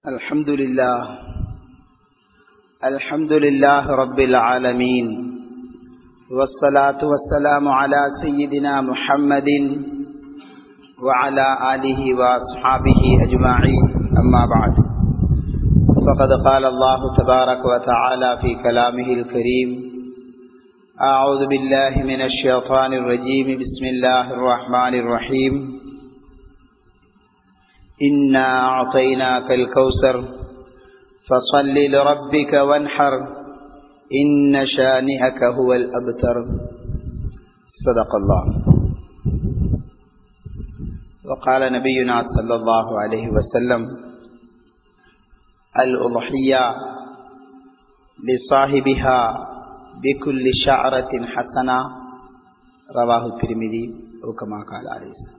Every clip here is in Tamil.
الحمد لله الحمد لله رب العالمين والصلاة والسلام على سيدنا محمد وعلى آله وأصحابه أجمعين أما بعد فقد قال الله تبارك وتعالى في كلامه الكريم أعوذ بالله من الشيطان الرجيم بسم الله الرحمن الرحيم إنا أعطيناك الكوثر فصل لربك وانحر إن شانئك هو الأبتر صدق الله وقال نبينا صلى الله عليه وسلم الأضحية لصاحبها بكل شعرة حسنة رواه الترمذي أو كما قال عليه السلام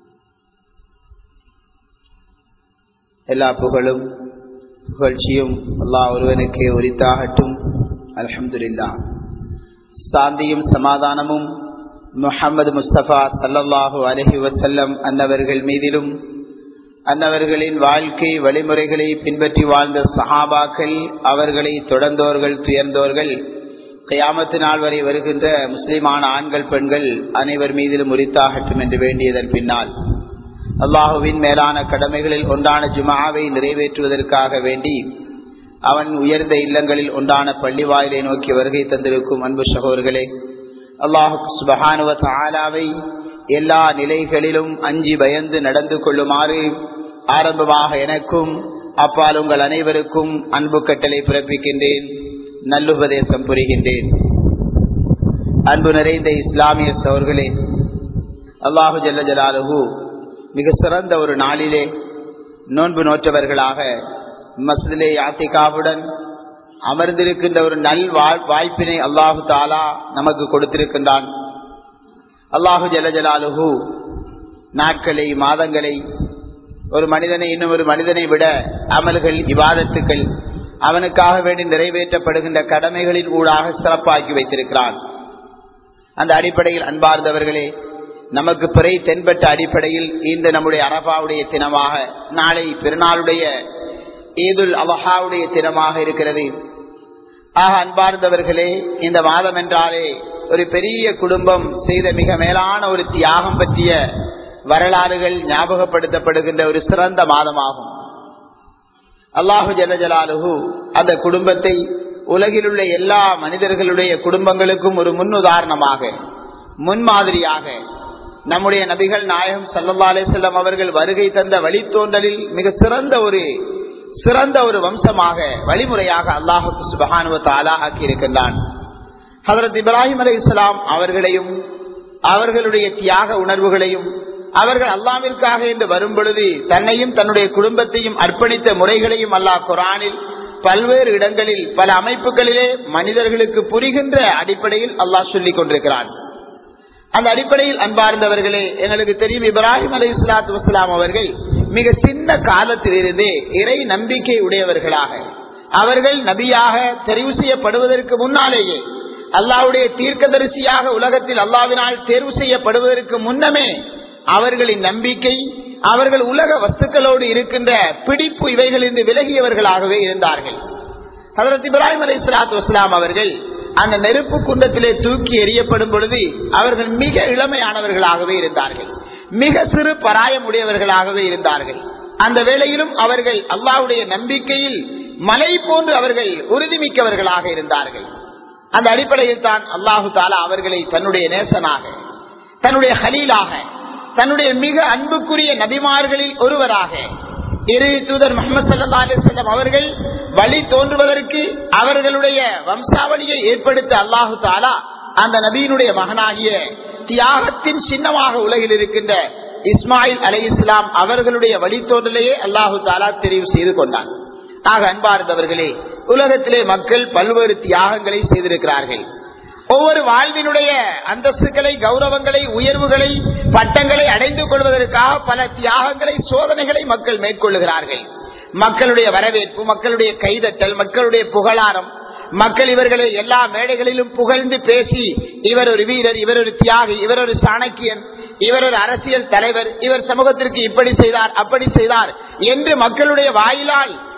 எல்லா புகழும் புகழ்ச்சியும் அல்லாஹ் ஒருவனுக்கே உரித்தாகட்டும் அலமதுல்லா சாந்தியும் சமாதானமும் முஹம்மது முஸ்தபா சல்லல்லாஹு அலஹி வசல்லம் அன்னவர்கள் மீதிலும் அன்னவர்களின் வாழ்க்கை வழிமுறைகளை பின்பற்றி வாழ்ந்த சஹாபாக்கள் அவர்களை தொடர்ந்தோர்கள் துயர்ந்தோர்கள் கயாமத்து நாள் வரை வருகின்ற முஸ்லிமான ஆண்கள் பெண்கள் அனைவர் மீதிலும் உரித்தாகட்டும் என்று வேண்டியதன் பின்னால் அல்லாஹுவின் மேலான கடமைகளில் ஒன்றான ஜுமாவை நிறைவேற்றுவதற்காக வேண்டி அவன் உயர்ந்த இல்லங்களில் ஒன்றான பள்ளி வாயிலை நோக்கி வருகை தந்திருக்கும் அன்பு சகோதர்களே அல்லாஹு சுபஹானுவ தாலாவை எல்லா நிலைகளிலும் அஞ்சி பயந்து நடந்து கொள்ளுமாறு ஆரம்பமாக எனக்கும் அப்பால் உங்கள் அனைவருக்கும் அன்பு கட்டளை பிறப்பிக்கின்றேன் நல்லுபதேசம் புரிகின்றேன் அன்பு நிறைந்த இஸ்லாமிய சோர்களே அல்லாஹு ஜல்ல ஜலாலுஹூ மிக சிறந்த ஒரு நாளிலே நோன்பு நோற்றவர்களாக மஸ்திலே யாத்திகாவுடன் அமர்ந்திருக்கின்ற ஒரு நல் வாய்ப்பினை அல்லாஹு தாலா நமக்கு கொடுத்திருக்கின்றான் அல்லாஹு ஜலஜலாலுஹு நாட்களை மாதங்களை ஒரு மனிதனை இன்னும் ஒரு மனிதனை விட அமல்கள் இவாதத்துக்கள் அவனுக்காக வேண்டி நிறைவேற்றப்படுகின்ற கடமைகளின் ஊடாக சிறப்பாக்கி வைத்திருக்கிறான் அந்த அடிப்படையில் அன்பார்ந்தவர்களே நமக்கு பிறை தென்பட்ட அடிப்படையில் இந்த நம்முடைய அரபாவுடைய தினமாக நாளை பெருநாளுடைய ஈதுல் அவஹாவுடைய தினமாக இருக்கிறது ஆக அன்பார்ந்தவர்களே இந்த மாதம் என்றாலே ஒரு பெரிய குடும்பம் செய்த மிக மேலான ஒரு தியாகம் பற்றிய வரலாறுகள் ஞாபகப்படுத்தப்படுகின்ற ஒரு சிறந்த மாதமாகும் அல்லாஹு ஜலஜலாலுஹு அந்த குடும்பத்தை உலகில் உள்ள எல்லா மனிதர்களுடைய குடும்பங்களுக்கும் ஒரு முன்னுதாரணமாக முன்மாதிரியாக நம்முடைய நபிகள் நாயகம் சல்லா அலிசல்லம் அவர்கள் வருகை தந்த வழித்தோன்றலில் மிக சிறந்த ஒரு சிறந்த ஒரு வம்சமாக வழிமுறையாக அல்லாஹு சுபகானுவ தாலா ஆக்கி இருக்கின்றான் ஹசரத் இப்ராஹிம் அலி இஸ்லாம் அவர்களையும் அவர்களுடைய தியாக உணர்வுகளையும் அவர்கள் அல்லாவிற்காக என்று வரும் பொழுது தன்னையும் தன்னுடைய குடும்பத்தையும் அர்ப்பணித்த முறைகளையும் அல்லாஹ் குரானில் பல்வேறு இடங்களில் பல அமைப்புகளிலே மனிதர்களுக்கு புரிகின்ற அடிப்படையில் அல்லாஹ் சொல்லிக் கொண்டிருக்கிறான் அந்த அடிப்படையில் அன்பார்ந்தவர்களே எங்களுக்கு தெரியும் இப்ராஹிம் அலி இஸ்லாத்து வஸ்லாம் அவர்கள் மிக சின்ன காலத்திலிருந்தே இறை நம்பிக்கை உடையவர்களாக அவர்கள் நபியாக தெரிவு செய்யப்படுவதற்கு முன்னாலேயே அல்லாவுடைய தீர்க்கதரிசியாக உலகத்தில் அல்லாவினால் தேர்வு செய்யப்படுவதற்கு முன்னமே அவர்களின் நம்பிக்கை அவர்கள் உலக வஸ்துக்களோடு இருக்கின்ற பிடிப்பு இவைகளிலிருந்து விலகியவர்களாகவே இருந்தார்கள் ஹசரத் இப்ராஹிம் அலி இஸ்லாத்து வஸ்லாம் அவர்கள் அந்த நெருப்பு குண்டத்திலே தூக்கி எறியப்படும் பொழுது அவர்கள் மிக இளமையானவர்களாகவே இருந்தார்கள் மிக சிறு பராயம் உடையவர்களாகவே இருந்தார்கள் அந்த வேளையிலும் அவர்கள் அல்லாவுடைய நம்பிக்கையில் மலை போன்று அவர்கள் உறுதிமிக்கவர்களாக இருந்தார்கள் அந்த அடிப்படையில் தான் அல்லாஹு தாலா அவர்களை தன்னுடைய நேசனாக தன்னுடைய ஹலீலாக தன்னுடைய மிக அன்புக்குரிய நபிமார்களில் ஒருவராக இரு தூதர் முகமது சல்லா அலிசல்லம் அவர்கள் வழி தோன்றுவதற்கு அவர்களுடைய வம்சாவளியை ஏற்படுத்த அல்லாஹு தாலா அந்த நபியினுடைய மகனாகிய தியாகத்தின் சின்னமாக உலகில் இருக்கின்ற இஸ்மாயில் அலை இஸ்லாம் அவர்களுடைய வழித்தோன்றலையே அல்லாஹு தாலா தெரிவு செய்து கொண்டான் ஆக அன்பார்ந்தவர்களே உலகத்திலே மக்கள் பல்வேறு தியாகங்களை செய்திருக்கிறார்கள் ஒவ்வொரு வாழ்வினுடைய அந்தஸ்துகளை கௌரவங்களை உயர்வுகளை பட்டங்களை அடைந்து கொள்வதற்காக பல தியாகங்களை சோதனைகளை மக்கள் மேற்கொள்ளுகிறார்கள் மக்களுடைய வரவேற்பு மக்களுடைய கைதட்டல் மக்களுடைய புகழாரம் மக்கள் இவர்களை எல்லா மேடைகளிலும் புகழ்ந்து பேசி இவர் ஒரு வீரர் இவர் ஒரு தியாகி இவர் ஒரு சாணக்கியன் இவர் ஒரு அரசியல் தலைவர் இவர் சமூகத்திற்கு இப்படி செய்தார் அப்படி செய்தார் என்று மக்களுடைய வாயிலால்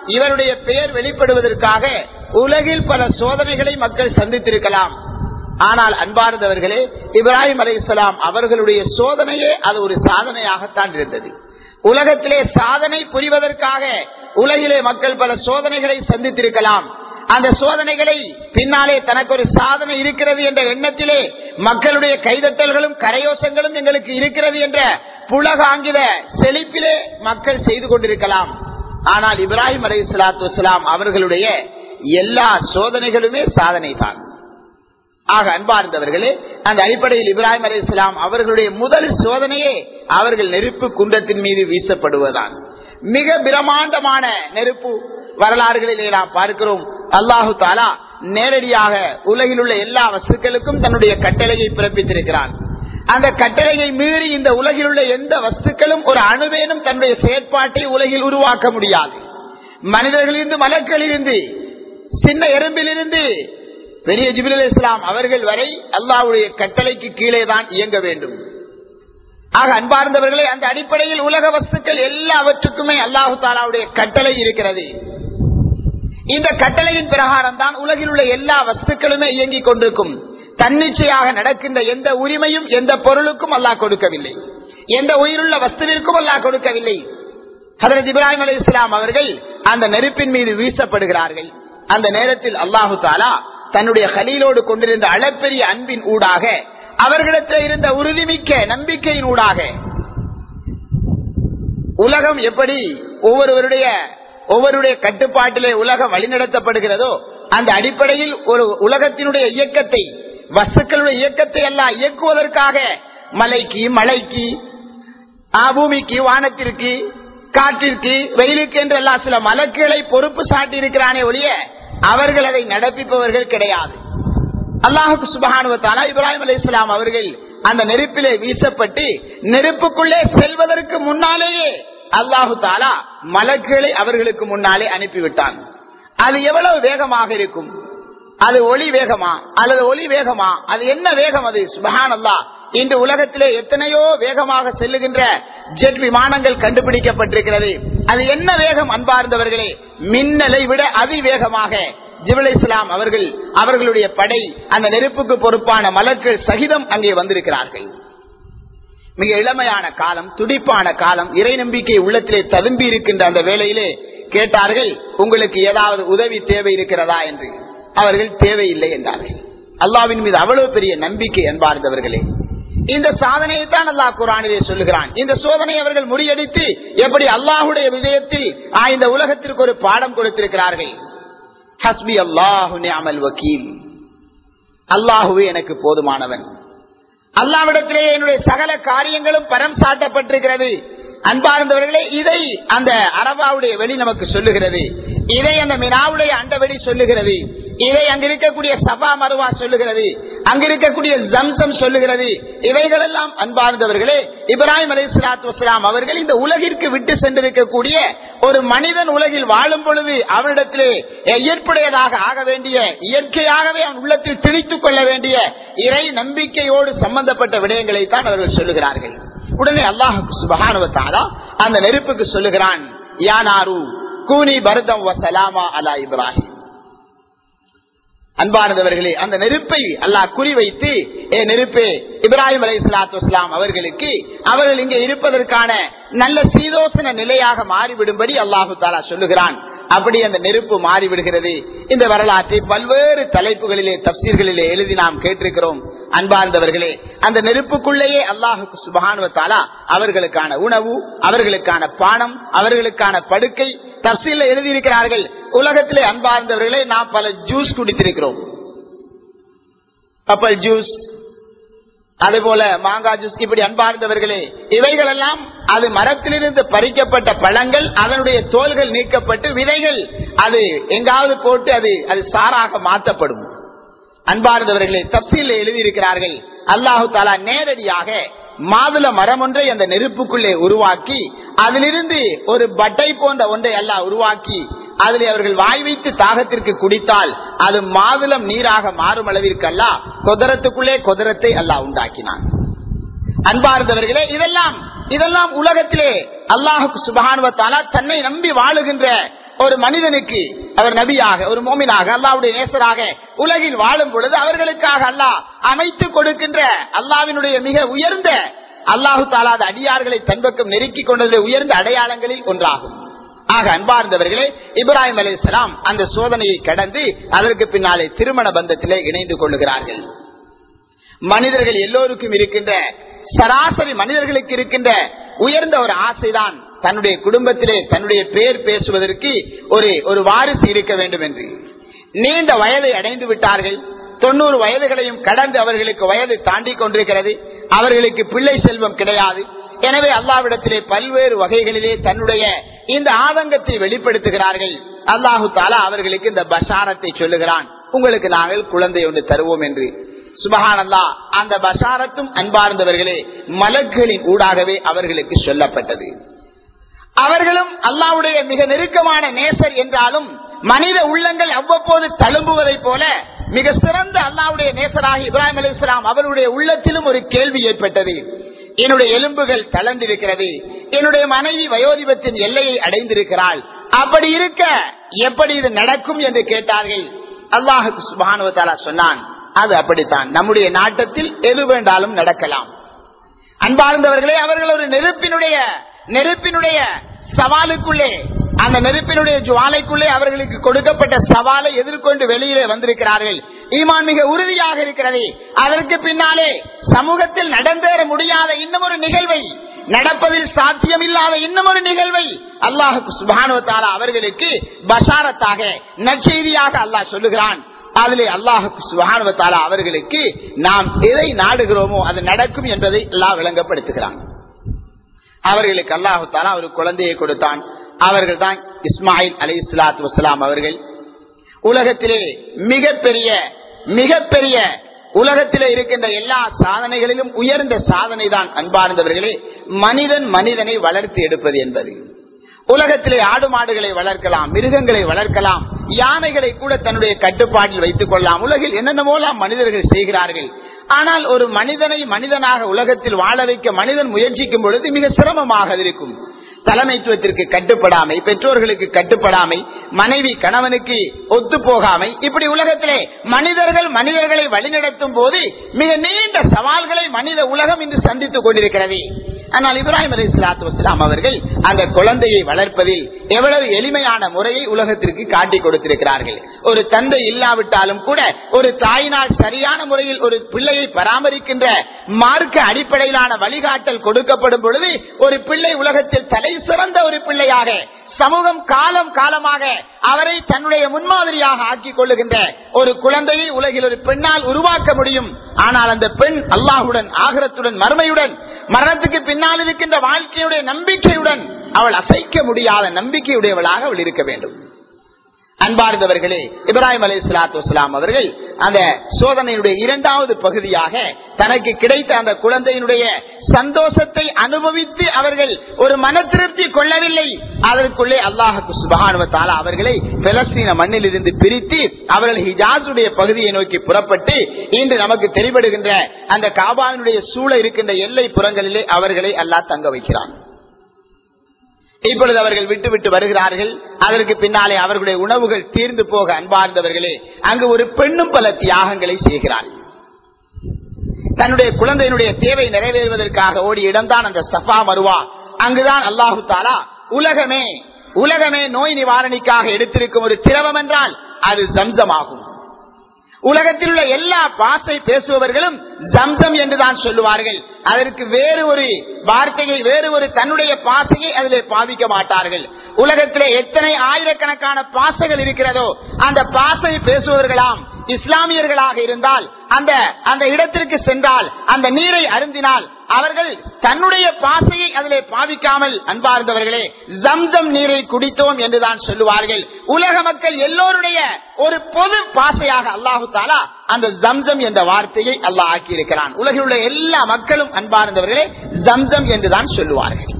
இவருடைய பெயர் வெளிப்படுவதற்காக உலகில் பல சோதனைகளை மக்கள் சந்தித்திருக்கலாம் ஆனால் அன்பார்ந்தவர்களே இப்ராஹிம் அலை அவர்களுடைய சோதனையே அது ஒரு சாதனையாகத்தான் இருந்தது உலகத்திலே சாதனை புரிவதற்காக உலகிலே மக்கள் பல சோதனைகளை சந்தித்திருக்கலாம் அந்த சோதனைகளை பின்னாலே தனக்கு ஒரு சாதனை இருக்கிறது என்ற எண்ணத்திலே மக்களுடைய கைதட்டல்களும் கரையோசங்களும் எங்களுக்கு இருக்கிறது என்ற புலகாங்கித செழிப்பிலே மக்கள் செய்து கொண்டிருக்கலாம் ஆனால் இப்ராஹிம் அலை சலாத்து வலாம் அவர்களுடைய எல்லா சோதனைகளுமே சாதனை தான் ஆக அன்பார்ந்தவர்களே அந்த அடிப்படையில் இப்ராஹிம் அலி இஸ்லாம் அவர்களுடைய முதல் சோதனையே அவர்கள் நெருப்பு குன்றத்தின் மீது வீசப்படுவதான் மிக பிரமாண்டமான நெருப்பு வரலாறுகளிலே நாம் பார்க்கிறோம் அல்லாஹு தாலா நேரடியாக உலகில் உள்ள எல்லா வஸ்துக்களுக்கும் தன்னுடைய கட்டளையை பிறப்பித்திருக்கிறான் அந்த கட்டளையை மீறி இந்த உலகில் உள்ள எந்த வஸ்துக்களும் ஒரு அணுவேனும் தன்னுடைய செயற்பாட்டை உலகில் உருவாக்க முடியாது மனிதர்களிலிருந்து மலக்களிலிருந்து சின்ன எறும்பிலிருந்து பெரிய ஜிபில் இஸ்லாம் அவர்கள் வரை அல்லாவுடைய கட்டளைக்கு கீழே தான் இயங்க வேண்டும் ஆக அன்பார்ந்தவர்களே அந்த அடிப்படையில் உலக வஸ்துக்கள் எல்லாவற்றுக்குமே அல்லாஹு தாலாவுடைய கட்டளை இருக்கிறது இந்த கட்டளையின் பிரகாரம் தான் உலகில் உள்ள எல்லா வஸ்துக்களுமே இயங்கிக் கொண்டிருக்கும் தன்னிச்சையாக நடக்கின்ற எந்த உரிமையும் எந்த பொருளுக்கும் அல்லாஹ் கொடுக்கவில்லை எந்த உயிருள்ள வஸ்துவிற்கும் அல்லாஹ் கொடுக்கவில்லை ஹதரத் இப்ராஹிம் அலி இஸ்லாம் அவர்கள் அந்த நெருப்பின் மீது வீசப்படுகிறார்கள் அந்த நேரத்தில் அல்லாஹு தாலா தன்னுடைய கலீலோடு கொண்டிருந்த அளப்பெரிய அன்பின் ஊடாக அவர்களிடத்தில் இருந்த உறுதிமிக்க நம்பிக்கையின் ஊடாக உலகம் எப்படி ஒவ்வொருவருடைய ஒவ்வொருடைய கட்டுப்பாட்டிலே உலகம் வழிநடத்தப்படுகிறதோ அந்த அடிப்படையில் ஒரு உலகத்தினுடைய இயக்கத்தை வஸ்துக்களுடைய இயக்கத்தை எல்லாம் இயக்குவதற்காக மலைக்கு மழைக்கு பூமிக்கு வானத்திற்கு காற்றிற்கு வெயிலுக்கு என்றெல்லாம் சில மலக்குகளை பொறுப்பு சாட்டி இருக்கிறானே ஒழிய அவர்கள் அதை நடப்பிப்பவர்கள் கிடையாது அல்லாஹுக்கு சுபகானுவத்தாலா இப்ராஹிம் அலி இஸ்லாம் அவர்கள் அந்த நெருப்பிலே வீசப்பட்டு நெருப்புக்குள்ளே செல்வதற்கு முன்னாலேயே அல்லாஹு தாலா மலக்குகளை அவர்களுக்கு முன்னாலே அனுப்பிவிட்டான் அது எவ்வளவு வேகமாக இருக்கும் அது ஒளி வேகமா அல்லது ஒளி வேகமா அது என்ன வேகம் அது சுபஹான் அல்லா இன்று உலகத்திலே எத்தனையோ வேகமாக செல்லுகின்ற ஜெட் விமானங்கள் கண்டுபிடிக்கப்பட்டிருக்கிறது அது என்ன வேகம் அன்பார்ந்தவர்களே மின்னலை விட அதிவேகமாக ஜிபுல் இஸ்லாம் அவர்கள் அவர்களுடைய படை அந்த நெருப்புக்கு பொறுப்பான மலர்கள் சகிதம் அங்கே வந்திருக்கிறார்கள் மிக இளமையான காலம் துடிப்பான காலம் இறை நம்பிக்கை உள்ளத்திலே ததும்பி இருக்கின்ற அந்த வேளையிலே கேட்டார்கள் உங்களுக்கு ஏதாவது உதவி தேவை இருக்கிறதா என்று அவர்கள் தேவையில்லை என்றார்கள் அல்லாவின் மீது அவ்வளவு பெரிய நம்பிக்கை என்பார்ந்தவர்களே இந்த சாதனையை தான் அல்லாஹ் குரானிலே சொல்லுகிறான் இந்த சோதனை அவர்கள் முறியடித்து எப்படி அல்லாஹுடைய விஜயத்தில் இந்த உலகத்திற்கு ஒரு பாடம் கொடுத்திருக்கிறார்கள் ஹஸ்பி அல்லாஹு அமல் வக்கீல் அல்லாஹுவே எனக்கு போதுமானவன் அல்லாவிடத்திலே என்னுடைய சகல காரியங்களும் பரம் சாட்டப்பட்டிருக்கிறது அன்பார்ந்தவர்களே இதை அந்த அரபாவுடைய வெளி நமக்கு சொல்லுகிறது இதை அந்த மினாவுடைய அண்டவெளி சொல்லுகிறது இதை அங்க இருக்கக்கூடிய சபா மருவா சொல்லுகிறது அங்க இருக்கக்கூடிய ஜம்சம் சொல்லுகிறது இவைகளெல்லாம் அன்பார்ந்தவர்களே இப்ராஹிம் அலி சலாத்து வலாம் அவர்கள் இந்த உலகிற்கு விட்டு சென்றிருக்கக்கூடிய ஒரு மனிதன் உலகில் வாழும் பொழுது அவனிடத்திலே ஏற்புடையதாக ஆக வேண்டிய இயற்கையாகவே அவன் உள்ளத்தில் திணித்துக் கொள்ள வேண்டிய இறை நம்பிக்கையோடு சம்பந்தப்பட்ட விடயங்களை தான் அவர்கள் சொல்லுகிறார்கள் உடனே அல்லாஹுக்கு சுபகானுவத்தாரா அந்த நெருப்புக்கு சொல்லுகிறான் யானாரு கூனி பரதம் வசலாமா அலா இப்ராஹிம் அன்பானதவர்களே அந்த நெருப்பை அல்லாஹ் குறிவைத்து ஏ நெருப்பே இப்ராஹிம் அலை சலாத்து வஸ்லாம் அவர்களுக்கு அவர்கள் இங்கே இருப்பதற்கான நல்ல சீதோசன நிலையாக மாறிவிடும்படி அல்லாஹு தாலா சொல்லுகிறான் அப்படி அந்த நெருப்பு மாறிவிடுகிறது இந்த வரலாற்றை பல்வேறு தலைப்புகளிலே தப்சீர்களிலே எழுதி நாம் கேட்டிருக்கிறோம் அன்பார்ந்தவர்களே அந்த நெருப்புக்குள்ளேயே அல்லாஹுக்கு சுபகானுவத்தாலா அவர்களுக்கான உணவு அவர்களுக்கான பானம் அவர்களுக்கான படுக்கை தப்சீல எழுதியிருக்கிறார்கள் உலகத்திலே அன்பார்ந்தவர்களே நாம் பல ஜூஸ் குடித்திருக்கிறோம் கப்பல் ஜூஸ் அதே போல மாங்காய் ஜூஸ் இப்படி அன்பார்ந்தவர்களே இவைகள் எல்லாம் அது மரத்திலிருந்து பறிக்கப்பட்ட பழங்கள் அதனுடைய தோள்கள் நீக்கப்பட்டு விதைகள் அது எங்காவது போட்டு அது அது சாராக மாற்றப்படும் அன்பார்ந்தவர்களே தப்சீல எழுதியிருக்கிறார்கள் அல்லாஹு தாலா நேரடியாக மாதுள மரம் ஒன்றை அந்த நெருப்புக்குள்ளே உருவாக்கி அதிலிருந்து ஒரு பட்டை போன்ற ஒன்றை எல்லாம் உருவாக்கி அதில் அவர்கள் வாய் வைத்து தாகத்திற்கு குடித்தால் அது மாதுளம் நீராக மாறும் அளவிற்கு அல்ல கொதரத்துக்குள்ளே கொதரத்தை அல்லாஹ் உண்டாக்கினான் அன்பார்ந்தவர்களே இதெல்லாம் இதெல்லாம் உலகத்திலே அல்லாஹுக்கு சுபகானுவத்தாலா தன்னை நம்பி வாழுகின்ற ஒரு மனிதனுக்கு அவர் நபியாக ஒரு மோமினாக அல்லாவுடைய நேசராக உலகில் வாழும் பொழுது அவர்களுக்காக அல்லாஹ் அமைத்து கொடுக்கின்ற அல்லாவினுடைய மிக உயர்ந்த அல்லாஹு தாலாத அடியார்களை தன்பக்கம் நெருக்கிக் கொண்டது உயர்ந்த அடையாளங்களில் ஒன்றாகும் ஆக அன்பார்ந்தவர்களே இப்ராஹிம் அலிஸ்லாம் அந்த சோதனையை கடந்து அதற்கு பின்னாலே திருமண பந்தத்திலே இணைந்து கொள்ளுகிறார்கள் மனிதர்கள் எல்லோருக்கும் இருக்கின்ற சராசரி மனிதர்களுக்கு இருக்கின்ற உயர்ந்த ஒரு ஆசைதான் தன்னுடைய குடும்பத்திலே தன்னுடைய பேர் பேசுவதற்கு ஒரு ஒரு வாரிசு இருக்க வேண்டும் என்று நீண்ட வயதை அடைந்து விட்டார்கள் தொண்ணூறு வயதுகளையும் கடந்து அவர்களுக்கு வயது தாண்டி கொண்டிருக்கிறது அவர்களுக்கு பிள்ளை செல்வம் கிடையாது எனவே அல்லாவிடத்திலே பல்வேறு வகைகளிலே தன்னுடைய இந்த ஆதங்கத்தை வெளிப்படுத்துகிறார்கள் அல்லாஹு தாலா அவர்களுக்கு இந்த பஷாரத்தை சொல்லுகிறான் உங்களுக்கு நாங்கள் குழந்தை ஒன்று தருவோம் என்று சுபஹான் அல்லா அந்த பஷாரத்தும் அன்பார்ந்தவர்களே மலக்குகளின் ஊடாகவே அவர்களுக்கு சொல்லப்பட்டது அவர்களும் அல்லாவுடைய மிக நெருக்கமான நேசர் என்றாலும் மனித உள்ளங்கள் அவ்வப்போது தழும்புவதை போல மிக சிறந்த அல்லாவுடைய நேசராக இப்ராஹிம் அலி இஸ்லாம் அவருடைய உள்ளத்திலும் ஒரு கேள்வி ஏற்பட்டது என்னுடைய எலும்புகள் தளர்ந்திருக்கிறது என்னுடைய மனைவி வயோதிபத்தின் எல்லையை அடைந்திருக்கிறாள் அப்படி இருக்க எப்படி இது நடக்கும் என்று கேட்டார்கள் அல்லாஹு சுபானுவத்தாலா சொன்னான் அது அப்படித்தான் நம்முடைய நாட்டத்தில் எது வேண்டாலும் நடக்கலாம் அன்பார்ந்தவர்களே அவர்கள் ஒரு நெருப்பினுடைய நெருப்பினுடைய சவாலுக்குள்ளே அந்த நெருப்பினுடைய ஜுவாலைக்குள்ளே அவர்களுக்கு கொடுக்கப்பட்ட சவாலை எதிர்கொண்டு வெளியிலே வந்திருக்கிறார்கள் ஈமான் மிக உறுதியாக இருக்கிறது அதற்கு பின்னாலே சமூகத்தில் நடந்தேற முடியாத இன்னும் ஒரு நிகழ்வை நடப்பதில் சாத்தியமில்லாத இன்னும் ஒரு நிகழ்வை அல்லாஹுக்கு சுபானுவத்தாலா அவர்களுக்கு பஷாரத்தாக நற்செய்தியாக அல்லாஹ் சொல்லுகிறான் அதிலே அல்லாஹுக்கு சுகானுவத்தாலா அவர்களுக்கு நாம் எதை நாடுகிறோமோ அது நடக்கும் என்பதை அல்லாஹ் விளங்கப்படுத்துகிறான் அவர்களுக்கு அல்லாஹு தாலா ஒரு குழந்தையை கொடுத்தான் அவர்கள் தான் இஸ்மாயில் அலி இஸ்லாத்து வசலாம் அவர்கள் உலகத்திலே மிகப்பெரிய மிகப்பெரிய உலகத்திலே இருக்கின்ற எல்லா சாதனைகளிலும் உயர்ந்த சாதனை தான் அன்பார்ந்தவர்களே மனிதன் மனிதனை வளர்த்து எடுப்பது என்பது உலகத்திலே ஆடு மாடுகளை வளர்க்கலாம் மிருகங்களை வளர்க்கலாம் யானைகளை கூட தன்னுடைய கட்டுப்பாட்டில் வைத்துக் கொள்ளலாம் உலகில் என்னென்னமோலாம் மனிதர்கள் செய்கிறார்கள் ஆனால் ஒரு மனிதனை மனிதனாக உலகத்தில் வாழ வைக்க மனிதன் முயற்சிக்கும் பொழுது மிக சிரமமாக இருக்கும் தலைமைத்துவத்திற்கு கட்டுப்படாமை பெற்றோர்களுக்கு கட்டுப்படாமை மனைவி கணவனுக்கு ஒத்து போகாமை இப்படி உலகத்திலே மனிதர்கள் மனிதர்களை வழிநடத்தும் போது மிக நீண்ட சவால்களை மனித உலகம் இன்று சந்தித்துக் கொண்டிருக்கிறது ஆனால் இப்ராஹிம் அலி இஸ்லாத்து வஸ்லாம் அவர்கள் அந்த குழந்தையை வளர்ப்பதில் எவ்வளவு எளிமையான முறையை உலகத்திற்கு காட்டி கொடுத்திருக்கிறார்கள் ஒரு தந்தை இல்லாவிட்டாலும் கூட ஒரு தாயினால் சரியான முறையில் ஒரு பிள்ளையை பராமரிக்கின்ற மார்க்க அடிப்படையிலான வழிகாட்டல் கொடுக்கப்படும் பொழுது ஒரு பிள்ளை உலகத்தில் தலை சிறந்த ஒரு பிள்ளையாக சமூகம் காலம் காலமாக அவரை தன்னுடைய முன்மாதிரியாக ஆக்கிக் கொள்ளுகின்ற ஒரு குழந்தையை உலகில் ஒரு பெண்ணால் உருவாக்க முடியும் ஆனால் அந்த பெண் அல்லாஹுடன் ஆகரத்துடன் மறுமையுடன் மரணத்துக்கு பின்னால் இருக்கின்ற வாழ்க்கையுடைய நம்பிக்கையுடன் அவள் அசைக்க முடியாத நம்பிக்கையுடையவளாக அவள் இருக்க வேண்டும் அன்பார்ந்தவர்களே இப்ராஹிம் அலி இஸ்லாத்து வஸ்லாம் அவர்கள் அந்த சோதனையுடைய இரண்டாவது பகுதியாக தனக்கு கிடைத்த அந்த குழந்தையினுடைய சந்தோஷத்தை அனுபவித்து அவர்கள் ஒரு மன திருப்தி கொள்ளவில்லை அதற்குள்ளே அல்லாஹுக்கு சுபகானுவத்தால அவர்களை பெலஸ்தீன மண்ணில் இருந்து பிரித்து அவர்கள் ஹிஜாஸுடைய பகுதியை நோக்கி புறப்பட்டு இன்று நமக்கு தெரிபடுகின்ற அந்த காபாவினுடைய சூழ இருக்கின்ற எல்லை புறங்களிலே அவர்களை அல்லாஹ் தங்க வைக்கிறான் இப்பொழுது அவர்கள் விட்டு விட்டு வருகிறார்கள் அதற்கு பின்னாலே அவர்களுடைய உணவுகள் தீர்ந்து போக அன்பார்ந்தவர்களே அங்கு ஒரு பெண்ணும் பல தியாகங்களை செய்கிறார்கள் தன்னுடைய குழந்தையினுடைய தேவை நிறைவேறுவதற்காக ஓடிய இடம்தான் அந்த சஃபா மருவா அங்குதான் அல்லாஹு தாலா உலகமே உலகமே நோய் நிவாரணிக்காக எடுத்திருக்கும் ஒரு திரவம் என்றால் அது ஜம்சமாகும் உலகத்தில் உள்ள எல்லா பாசை பேசுபவர்களும் ஜம்சம் என்றுதான் சொல்லுவார்கள் அதற்கு வேறு ஒரு வார்த்தையை வேறு ஒரு தன்னுடைய பாசையை அதில் பாவிக்க மாட்டார்கள் உலகத்திலே எத்தனை ஆயிரக்கணக்கான பாசைகள் இருக்கிறதோ அந்த பாசை பேசுபவர்களாம் இஸ்லாமியர்களாக இருந்தால் அந்த அந்த இடத்திற்கு சென்றால் அந்த நீரை அருந்தினால் அவர்கள் தன்னுடைய பாசையை அதிலே பாவிக்காமல் அன்பார்ந்தவர்களே ஜம்சம் நீரை குடித்தோம் என்றுதான் சொல்லுவார்கள் உலக மக்கள் எல்லோருடைய ஒரு பொது பாசையாக அல்லாஹு தாலா அந்த ஜம்சம் என்ற வார்த்தையை அல்லாஹ் ஆக்கி இருக்கிறான் உலகில் உள்ள எல்லா மக்களும் அன்பார்ந்தவர்களே ஜம்சம் என்றுதான் சொல்லுவார்கள்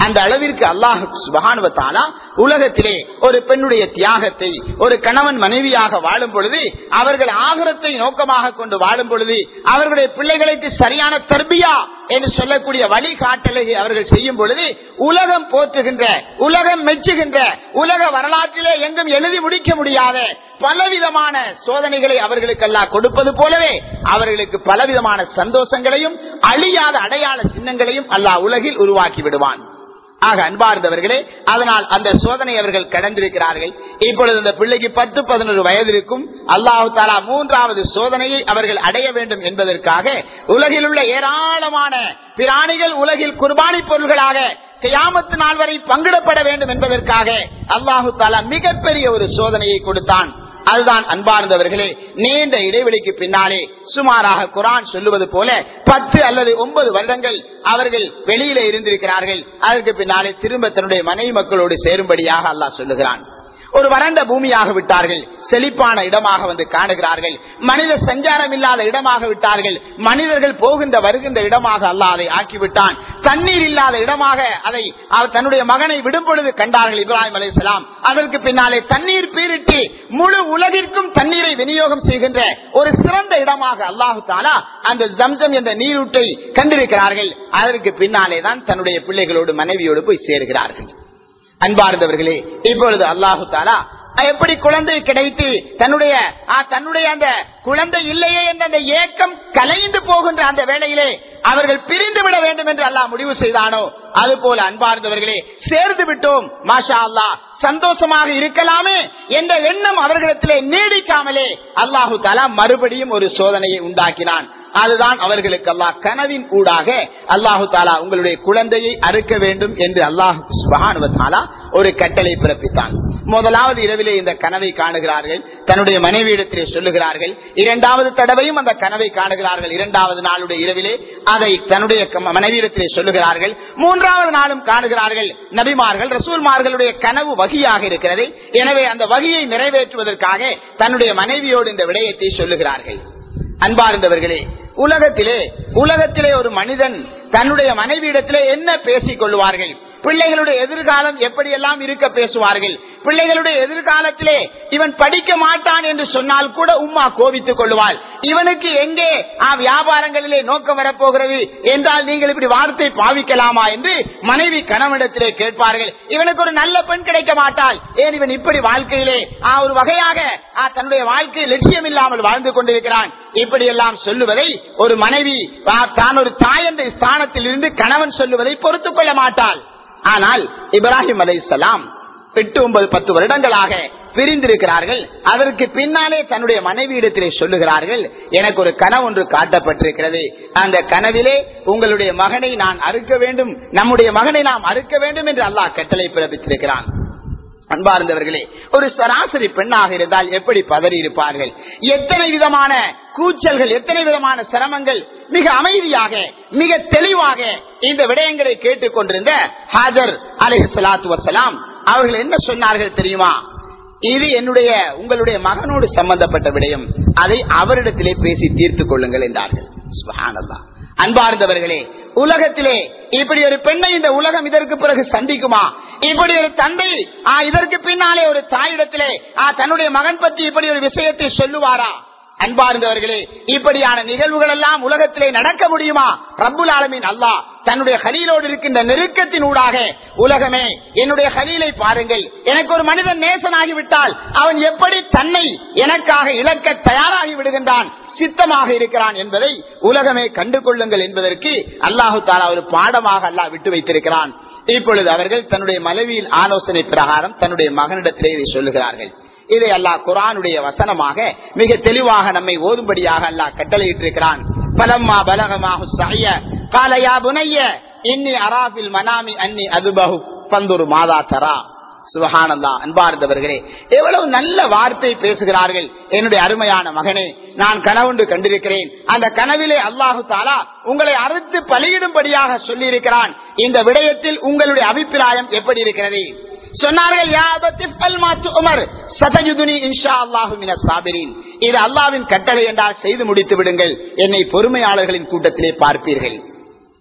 அந்த அளவிற்கு அல்லாஹ் சுபகானுவத்தாலா உலகத்திலே ஒரு பெண்ணுடைய தியாகத்தை ஒரு கணவன் மனைவியாக வாழும் பொழுது அவர்கள் ஆகரத்தை நோக்கமாக கொண்டு வாழும் பொழுது அவர்களுடைய பிள்ளைகளுக்கு சரியான தர்பியா என்று சொல்லக்கூடிய வழிகாட்டலை அவர்கள் செய்யும் பொழுது உலகம் போற்றுகின்ற உலகம் மெச்சுகின்ற உலக வரலாற்றிலே எங்கும் எழுதி முடிக்க முடியாத பலவிதமான சோதனைகளை அவர்களுக்கெல்லாம் கொடுப்பது போலவே அவர்களுக்கு பலவிதமான சந்தோஷங்களையும் அழியாத அடையாள சின்னங்களையும் அல்லாஹ் உலகில் உருவாக்கி விடுவான் ஆக அன்பார்ந்தவர்களே அதனால் அந்த சோதனை அவர்கள் கடந்திருக்கிறார்கள் இப்பொழுது அந்த பிள்ளைக்கு பத்து பதினொரு வயது இருக்கும் அல்லாஹு தாலா மூன்றாவது சோதனையை அவர்கள் அடைய வேண்டும் என்பதற்காக உலகில் உள்ள ஏராளமான பிராணிகள் உலகில் குர்பானி பொருள்களாக கியாமத்து நாள் வரை பங்கிடப்பட வேண்டும் என்பதற்காக அல்லாஹு தாலா மிகப்பெரிய ஒரு சோதனையை கொடுத்தான் அதுதான் அன்பார்ந்தவர்களே நீண்ட இடைவெளிக்கு பின்னாலே சுமாராக குரான் சொல்லுவது போல பத்து அல்லது ஒன்பது வருடங்கள் அவர்கள் வெளியில இருந்திருக்கிறார்கள் அதற்கு பின்னாலே திரும்ப தன்னுடைய மனைவி மக்களோடு சேரும்படியாக அல்லாஹ் சொல்லுகிறான் ஒரு வறண்ட பூமியாக விட்டார்கள் செழிப்பான இடமாக வந்து காணுகிறார்கள் மனித சஞ்சாரம் இல்லாத இடமாக விட்டார்கள் மனிதர்கள் போகின்ற வருகின்ற இடமாக அல்லாஹ் அதை ஆக்கிவிட்டான் தண்ணீர் இல்லாத இடமாக அதை அவர் தன்னுடைய மகனை விடும் பொழுது கண்டார்கள் இப்ராஹிம் அலைசலாம் அதற்கு பின்னாலே தண்ணீர் பீரிட்டு முழு உலகிற்கும் தண்ணீரை விநியோகம் செய்கின்ற ஒரு சிறந்த இடமாக அல்லாஹு தாலா அந்த ஜம்சம் என்ற நீரூட்டை கண்டிருக்கிறார்கள் அதற்கு பின்னாலே தான் தன்னுடைய பிள்ளைகளோடு மனைவியோடு போய் சேர்கிறார்கள் அன்பார்ந்தவர்களே இப்பொழுது அல்லாஹு தாலா எப்படி குழந்தை கிடைத்து தன்னுடைய ஆ, தன்னுடைய அந்த குழந்தை இல்லையே என்ற அந்த ஏக்கம் கலைந்து போகின்ற அந்த வேளையிலே அவர்கள் பிரிந்து விட வேண்டும் என்று அல்லாஹ் முடிவு செய்தானோ அது போல அன்பார்ந்தவர்களே சேர்ந்து விட்டோம் மாஷா அல்லாஹ் சந்தோஷமாக இருக்கலாமே என்ற எண்ணம் அவர்களிடத்திலே நீடிக்காமலே அல்லாஹு தாலா மறுபடியும் ஒரு சோதனையை உண்டாக்கினான் அதுதான் அவர்களுக்கு அல்லாஹ் கனவின் ஊடாக அல்லாஹு தாலா உங்களுடைய குழந்தையை அறுக்க வேண்டும் என்று அல்லாஹு சுபஹானுவ தாலா ஒரு கட்டளை பிறப்பித்தான் முதலாவது இரவிலே இந்த கனவை காணுகிறார்கள் தன்னுடைய மனைவியிடத்திலே சொல்லுகிறார்கள் இரண்டாவது தடவையும் அந்த கனவை காணுகிறார்கள் இரண்டாவது நாளுடைய இரவிலே அதை தன்னுடைய க- மனைவியிடத்திலே சொல்லுகிறார்கள் மூன்றாவது நாளும் காணுகிறார்கள் நபிமார்கள் ரசூல்மார்களுடைய கனவு வகியாக இருக்கிறது எனவே அந்த வகியை நிறைவேற்றுவதற்காக தன்னுடைய மனைவியோடு இந்த விடயத்தை சொல்லுகிறார்கள் அன்பார்ந்தவர்களே உலகத்திலே உலகத்திலே ஒரு மனிதன் தன்னுடைய மனைவியிடத்திலே என்ன பேசிக் கொள்வார்கள் பிள்ளைகளுடைய எதிர்காலம் எப்படியெல்லாம் இருக்க பேசுவார்கள் பிள்ளைகளுடைய எதிர்காலத்திலே இவன் படிக்க மாட்டான் என்று சொன்னால் கூட உம்மா கோபித்துக் கொள்வாள் இவனுக்கு எங்கே ஆ, வியாபாரங்களிலே நோக்கம் வரப்போகிறது என்றால் நீங்கள் இப்படி வார்த்தை பாவிக்கலாமா என்று மனைவி கணவனிடத்திலே கேட்பார்கள் இவனுக்கு ஒரு நல்ல பெண் கிடைக்க மாட்டாள் ஏன் இவன் இப்படி வாழ்க்கையிலே ஆ, ஒரு வகையாக ஆ, தன்னுடைய வாழ்க்கை லட்சியம் இல்லாமல் வாழ்ந்து கொண்டிருக்கிறான் இப்படி எல்லாம் சொல்லுவதை ஒரு மனைவி ஆ, தான் ஒரு தாய் என்ற ஸ்தானத்தில் இருந்து கணவன் சொல்லுவதை பொறுத்துக் கொள்ள மாட்டாள் ஆனால் இப்ராஹிம் அலைசலாம் எட்டு ஒன்பது பத்து வருடங்களாக பிரிந்திருக்கிறார்கள் அதற்கு பின்னாலே தன்னுடைய மனைவியிடத்திலே சொல்லுகிறார்கள் எனக்கு ஒரு கனவு ஒன்று காட்டப்பட்டிருக்கிறது அந்த கனவிலே உங்களுடைய மகனை நான் அறுக்க வேண்டும் நம்முடைய மகனை நாம் அறுக்க வேண்டும் என்று அல்லாஹ் கட்டளை பிறப்பித்திருக்கிறான் அன்பார்ந்தவர்களே ஒரு சராசரி பெண்ணாக இருந்தால் எப்படி பதறி இருப்பார்கள் எத்தனை விதமான கூச்சல்கள் எத்தனை விதமான சிரமங்கள் மிக அமைதியாக மிக தெளிவாக இந்த விடயங்களை கேட்டுக் கொண்டிருந்த ஹாஜர் அலஹி சலாத்து வசலாம் அவர்கள் என்ன சொன்னார்கள் தெரியுமா இது என்னுடைய உங்களுடைய மகனோடு சம்பந்தப்பட்ட விடயம் அதை அவரிடத்திலே பேசி தீர்த்துக் கொள்ளுங்கள் என்றார்கள் சுப்ஹானல்லாஹ். அன்பார்ந்தவர்களே உலகத்திலே இப்படி ஒரு பெண்ணை இந்த உலகம் இதற்கு பிறகு சந்திக்குமா இப்படி ஒரு தந்தை ஆ, இதற்கு பின்னாலே ஒரு தாயிடத்திலே ஆ, தன்னுடைய மகன் பற்றி இப்படி ஒரு விஷயத்தை சொல்லுவாரா அன்பார்ந்தவர்களே இப்படியான நிகழ்வுகள் எல்லாம் உலகத்திலே நடக்க முடியுமா ரப்புல் ஆலமீன் அல்லாஹ் தன்னுடைய ஹலீலோடு இருக்கின்ற நெருக்கத்தின் ஊடாக உலகமே என்னுடைய ஹலீலை பாருங்கள் எனக்கு ஒரு மனிதன் நேசனாகி விட்டால் அவன் எப்படி தன்னை எனக்காக இழக்க தயாராகி விடுகின்றான் சித்தமாக இருக்கிறான் என்பதை உலகமே கண்டு கொள்ளுங்கள் என்பதற்கு அல்லாஹு தாலா ஒரு பாடமாக அல்லாஹ் விட்டு வைத்திருக்கிறான் இப்பொழுது அவர்கள் தன்னுடைய மனைவியின் ஆலோசனை பிரகாரம் தன்னுடைய மகனிடத்திலே இதை சொல்லுகிறார்கள் இதை அல்லாஹ் குரானுடைய வசனமாக மிக தெளிவாக நம்மை ஓதும்படியாக அல்லாஹ் கட்டளையிட்டிருக்கிறான் பலம்மா பலகமாக சாய காலையா புனைய இன்னி அராபில் மனாமி அன்னி அதுபகு பந்தொரு மாதா தரா சுபஹானந்தா அன்பார்ந்தவர்களே எவ்வளவு நல்ல வார்த்தை பேசுகிறார்கள் என்னுடைய அருமையான மகனே நான் கனவுண்டு கண்டிருக்கிறேன் அந்த கனவிலே அல்லாஹு தாலா உங்களை அறுத்து பலியிடும்படியாக சொல்லி இருக்கிறான் இந்த விடயத்தில் உங்களுடைய அபிப்பிராயம் எப்படி இருக்கிறது சொன்னார்கள் "யா அபத்தி ஃஅல் மா துஅமர், சதஜுதுனி இன்ஷா அல்லாஹு மினஸ் சாபிரீன்." இது அல்லாவின் கட்டளை என்றால் செய்து முடித்து விடுங்கள் என்னை பொறுமையாளர்களின் கூட்டத்திலே பார்ப்பீர்கள்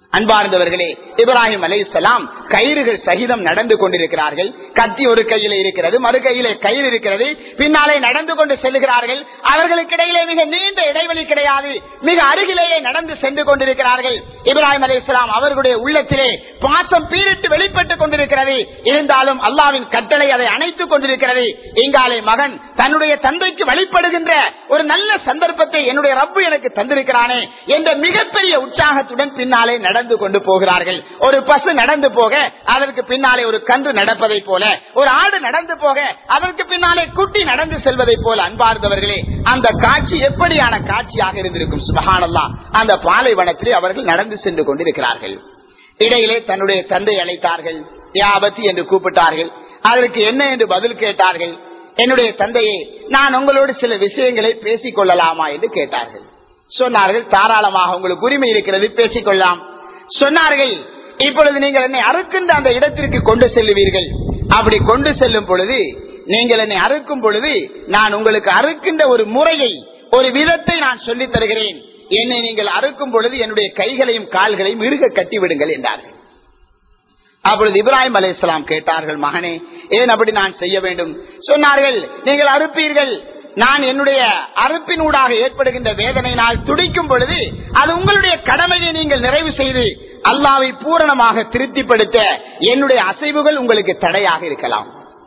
அன்பார்ந்தவர்களே இப்ராஹிம் அலைசலாம் கயிறுகள் சகிதம் நடந்து கொண்டிருக்கிறார்கள் கத்தி ஒரு கையில இருக்கிறது மறு கையிலே கயிறு இருக்கிறது பின்னாலே நடந்து கொண்டு செல்லுகிறார்கள் அவர்களுக்கு இடையிலே மிக நீண்ட இடைவெளி கிடையாது மிக அருகிலேயே நடந்து சென்று கொண்டிருக்கிறார்கள் இப்ராஹிம் அலைசலாம் அவர்களுடைய உள்ளத்திலே பாசம் பீரிட்டு வெளிப்பட்டுக் கொண்டிருக்கிறது இருந்தாலும் அல்லாவின் கட்டளை அதை அணைத்துக் கொண்டிருக்கிறது இங்காலே மகன் தன்னுடைய தந்தைக்கு வழிபடுகின்ற ஒரு நல்ல சந்தர்ப்பத்தை என்னுடைய ரப்பு எனக்கு தந்திருக்கிறானே என்ற மிகப்பெரிய உற்சாகத்துடன் பின்னாலே நடந்து கொண்டு போகிறார்கள் ஒரு பசு நடந்து போக அதற்கு பின்னாலே ஒரு கன்று நடப்பதை போல ஒரு ஆடு நடந்து போக அதற்கு பின்னாலே குட்டி நடந்து செல்வதை போல அன்பார்ந்தவர்களே அந்த காட்சி எப்படியான காட்சியாக இருந்திருக்கும் சுபகானல்லா அந்த பாலைவனத்திலே அவர்கள் நடந்து சென்று கொண்டிருக்கிறார்கள் இடையிலே தன்னுடைய தந்தை அழைத்தார்கள் யாபத்தி என்று கூப்பிட்டார்கள் அதற்கு என்ன என்று பதில் கேட்டார்கள் என்னுடைய தந்தையே நான் உங்களோடு சில விஷயங்களை பேசிக் கொள்ளலாமா என்று கேட்டார்கள் சொன்னார்கள் தாராளமாக உங்களுக்கு உரிமை இருக்கிறது பேசிக்கொள்ளலாம் சொன்னார்கள் இப்பொழுது நீங்கள் என்னை அறுக்கின்ற அந்த இடத்திற்கு கொண்டு செல்லுவீர்கள் அப்படி கொண்டு செல்லும் பொழுது நீங்கள் என்னை அறுக்கும் பொழுது நான் உங்களுக்கு அறுக்கின்ற ஒரு முறையை ஒரு விதத்தை நான் சொல்லித் தருகிறேன் என்னை நீங்கள் அறுக்கும் பொழுது என்னுடைய கைகளையும் கால்களையும் இறுக கட்டிவிடுங்கள் என்றார்கள் அப்பொழுது இப்ராஹிம் அலி இஸ்லாம் கேட்டார்கள் மகனே ஏன் அப்படி நான் செய்ய வேண்டும் சொன்னார்கள் நீங்கள் அறுப்பீர்கள் நான் என்னுடைய அறுப்பினூடாக ஏற்படுகின்ற வேதனையினால் துடிக்கும் பொழுது அது உங்களுடைய கடமையை நீங்கள் நிறைவு செய்து அல்லாவை பூரணமாக திருப்திப்படுத்த என்னுடைய அசைவுகள் உங்களுக்கு தடையாக இருக்கலாம்